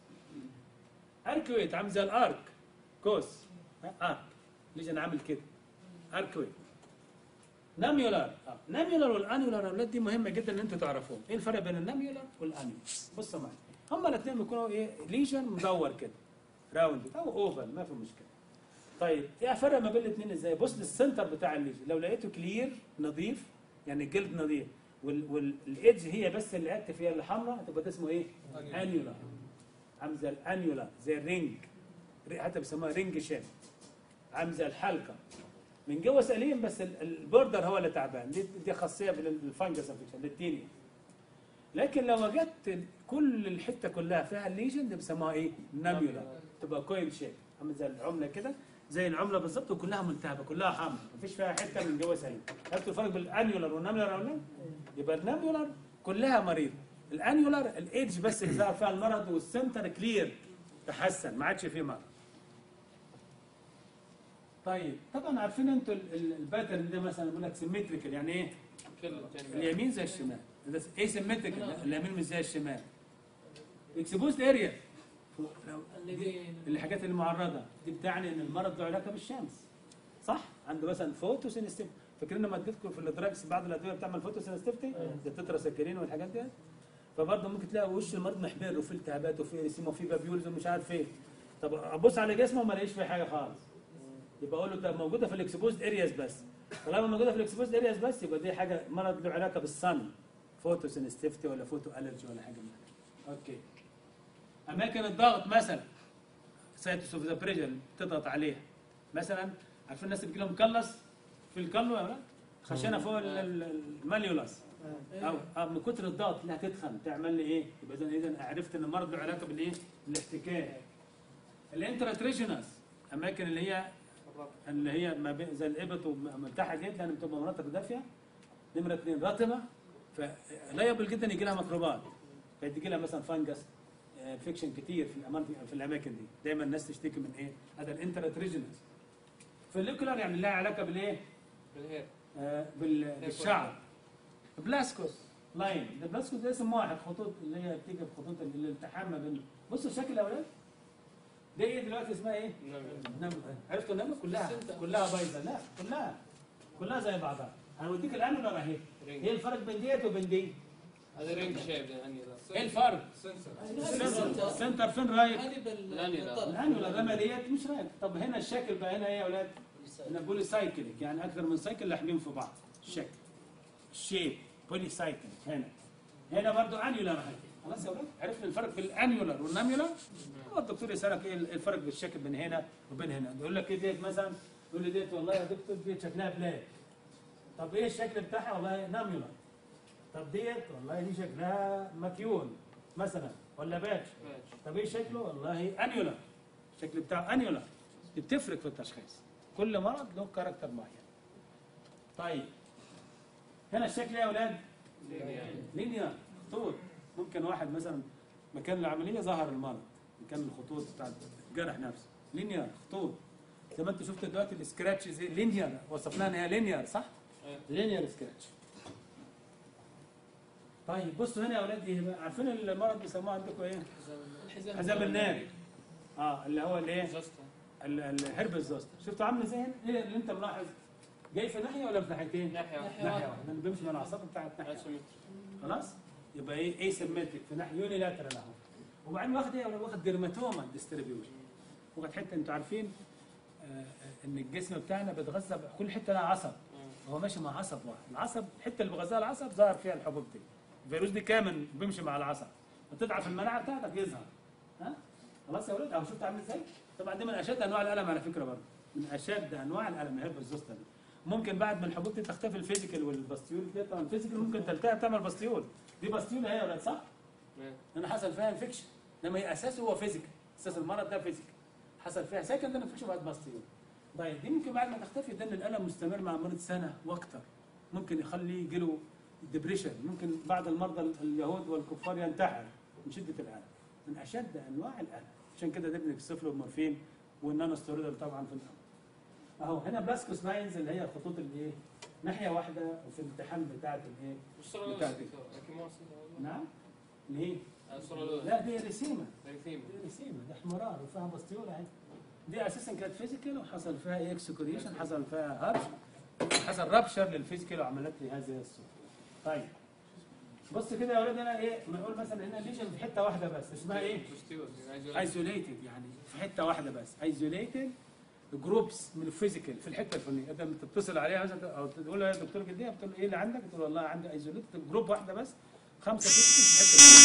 اركويت عامل زي الارك كوس ها؟ ارك ليجن عامل كده اركويت ناميولار آه. ناميولار والانيولار يا اولاد دي مهمه جدا ان انتوا تعرفوهم ايه الفرق بين الناميولار والانيولار بصوا معايا هما الاثنين بيكونوا ايه ليجن مدور كده راوند او اوفال ما في مشكله طيب ايه الفرق ما بين الاثنين ازاي بص للسنتر بتاع الليجن لو لقيته كلير نظيف يعني الجلد نظيف والايدج هي بس اللي اكتف فيها اللي حمراء هتبقى ده اسمه ايه انيولار عامل زي الانيولار زي الرينج حتى بيسموها رينج شيب عامل زي الحلقه من جوه سليم بس ال- البوردر هو اللي تعبان دي, دي خاصيه بالفنجس انفكشن للتينيا لكن لو وجدت كل الحته كلها فيها الليجن دي بيسموها ايه؟ ناميولا تبقى كويل شيب عامل زي العمله كده زي العمله بالظبط وكلها ملتهبه كلها حمراء مفيش فيها حته من جوه سليم عرفتوا الفرق بين الانيولار والناميولار ولا لا؟ يبقى الناميولار كلها مريض الانيولار الايدج بس اللي ظهر فيها المرض والسنتر كلير تحسن ما عادش فيه مرض طيب طبعا عارفين انتوا ال- ال- الباترن ده مثلا بيقول لك سيمتريكال يعني ايه؟ اليمين زي الشمال ده ايه سيمتريكال اليمين مش زي الشمال اكسبوزد اريا الحاجات المعرضه دي بتعني ان المرض له علاقه بالشمس صح؟ عنده مثلا فوتوسينستيف فاكرين لما اديتكم في الادراكس بعض الادويه بتعمل فوتوسينستيفتي زي التتراسكرين والحاجات دي فبرضه ممكن تلاقي وش المريض محمر وفيه التهابات وفيه رسيم وفيه بابيولز ومش عارف ايه طب ابص على جسمه ما الاقيش فيه حاجه خالص يبقى اقول له ده موجوده في الاكسبوزد ارياز بس طالما موجوده في الاكسبوزد ارياز بس يبقى دي حاجه مرض له علاقه بالصن فوتو سنستيفتي ولا فوتو الرجي ولا حاجه من كده. اوكي اماكن الضغط مثلا سايتس اوف ذا بريشر تضغط عليها مثلا عارفين الناس اللي بيجي لهم مكلص في الكلو يا ولاد خشنه فوق ال- ال- الماليولاس او أو من كتر الضغط انها تتخن تعمل لي ايه؟ يبقى اذا اذا عرفت ان المرض له علاقه بالايه؟ بالاحتكاك. الانتراتريجينس اماكن اللي هي اللي هي ما بين زي الابط وملتحه جدا لان بتبقى مناطق دافيه. نمره اثنين رطبه فلايبل جدا يجي لها ميكروبات فتجي لها مثلا فانجس انفكشن كتير في الاماكن في الاماكن دي دايما الناس تشتكي من ايه؟ هذا الانتراتريجينس. فالليكولار يعني لها علاقه بالايه؟ بالهير آه، بال- بالشعر بلاسكوس لاين ده بلاسكوس ده اسم واحد خطوط اللي هي بتيجي في خطوط ال- الالتحام ما بين بصوا الشكل يا اولاد دي ايه دلوقتي اسمها ايه؟ نمل عرفتوا النمل كلها السنتر. كلها بايظه لا كلها كلها زي بعضها هنوديك الانولار اهي ايه الفرق بين ديت وبين دي؟ هذا رينج شيب يعني ايه الفرق؟ سنسر السنتر السنتر فين رايح؟ هذه بال الأنيولا. بالطرف. الانولار لما ديت مش رايح طب هنا الشكل بقى هنا ايه يا اولاد؟ هنا بولي سايكليك يعني اكثر من سايكل لاحمين في بعض الشكل الشيب بولي سايكليك هنا هنا برضو انيولار اهي خلاص يا ولاد عرفنا الفرق بين الانيولار والناميولار هو الدكتور يسالك ايه الفرق بالشكل بين هنا وبين هنا يقول لك ايه ديت مثلا يقول لي ديت والله يا دكتور ديت شكلها بلاد طب ايه الشكل بتاعها والله ناميولار طب ديت والله دي شكلها مكيون مثلا ولا باتش طب ايه شكله والله انيولار الشكل بتاعه انيولار دي بتفرق في التشخيص كل مرض له كاركتر معين طيب هنا الشكل ايه يا اولاد لينير خطوط ممكن واحد مثلا مكان العمليه ظهر المرض مكان الخطوط بتاعت الجرح نفسه لينير خطوط زي ما انت شفت دلوقتي السكراتش زي لينير وصفناها ان هي لينير صح؟ لينير سكراتش طيب بصوا هنا يا اولاد ايه بقى؟ عارفين المرض بيسموه عندكم ايه؟ الحزام حزام الناري اه اللي هو الايه؟ ال- الهرب الزوستر شفتوا عامل ازاي هنا؟ ايه اللي انت ملاحظ؟ جاي في ناحيه ولا في ناحيتين؟ ناحية ناحية ناحيه واحدة. واحده لانه بيمشي من الاعصاب بتاعت ناحيه اسيمتري خلاص؟ يبقى ايه اي سيمتريك في ناحيه يونيلاترال اهو وبعدين واخد ايه؟ واخد ديرماتوما ديستريبيوشن واخد حته انتوا عارفين آه، آه، ان الجسم بتاعنا بيتغذى كل حته لها عصب هو ماشي مع عصب واحد العصب الحته اللي بغذاها العصب ظهر فيها الحبوب دي الفيروس دي كامل بيمشي مع العصب فتضعف المناعه بتاعتك يظهر ها خلاص يا ولد اهو شفت عامل ازاي طبعا دي من اشد انواع الالم على فكره برضه من اشد انواع الالم الهرب الزوستا دي ممكن بعد ما الحبوب دي تختفي الفيزيكال والباستيول دي طبعا الفيزيكال ممكن تلتهب تعمل باستيول دي باستيول اهي يا ولد صح؟ لان حصل فيها انفكشن انما هي اساسه هو فيزيكال اساس المرض ده فيزيكال حصل فيها سكند انفكشن بعد باستيول طيب دي ممكن بعد ما تختفي ده ان الالم مستمر مع المريض سنه واكثر ممكن يخليه يجي له ديبريشن ممكن بعض المرضى اليهود والكفار ينتحر من شده الالم من اشد انواع الالم عشان كده ده بنكسف له المورفين والنانوستيرويدال طبعا في الامر اهو هنا بلاسكوس لاينز اللي هي خطوط الايه ناحيه واحده وفي الالتحام بتاعت الايه وش صار له بتاعتك. دكتور؟ كيموس نعم ليه صار له لا دي ريسيما ريثيم دي ريسيما دي احمرار وفيها باستيول اهي دي اساسا كانت فيزيكال وحصل فيها ايه اكسكوريشن حصل فيها هرش حصل رابشر للفيزيكال وعملت لي هذه الصوره طيب بص كده يا ولاد هنا ايه نقول مثلا هنا ليجن في حته واحده بس اسمها ايه ايزوليتد يعني في حته واحده بس ايزوليتد جروبس من الفيزيكال في الحته الفلانيه انت لما تتصل عليها مثلا او تقول له يا دكتور جديه بتقول له ايه اللي عندك؟ تقول له والله عندي ايزوليتد جروب واحده بس خمسه سته في الحته الفلانيه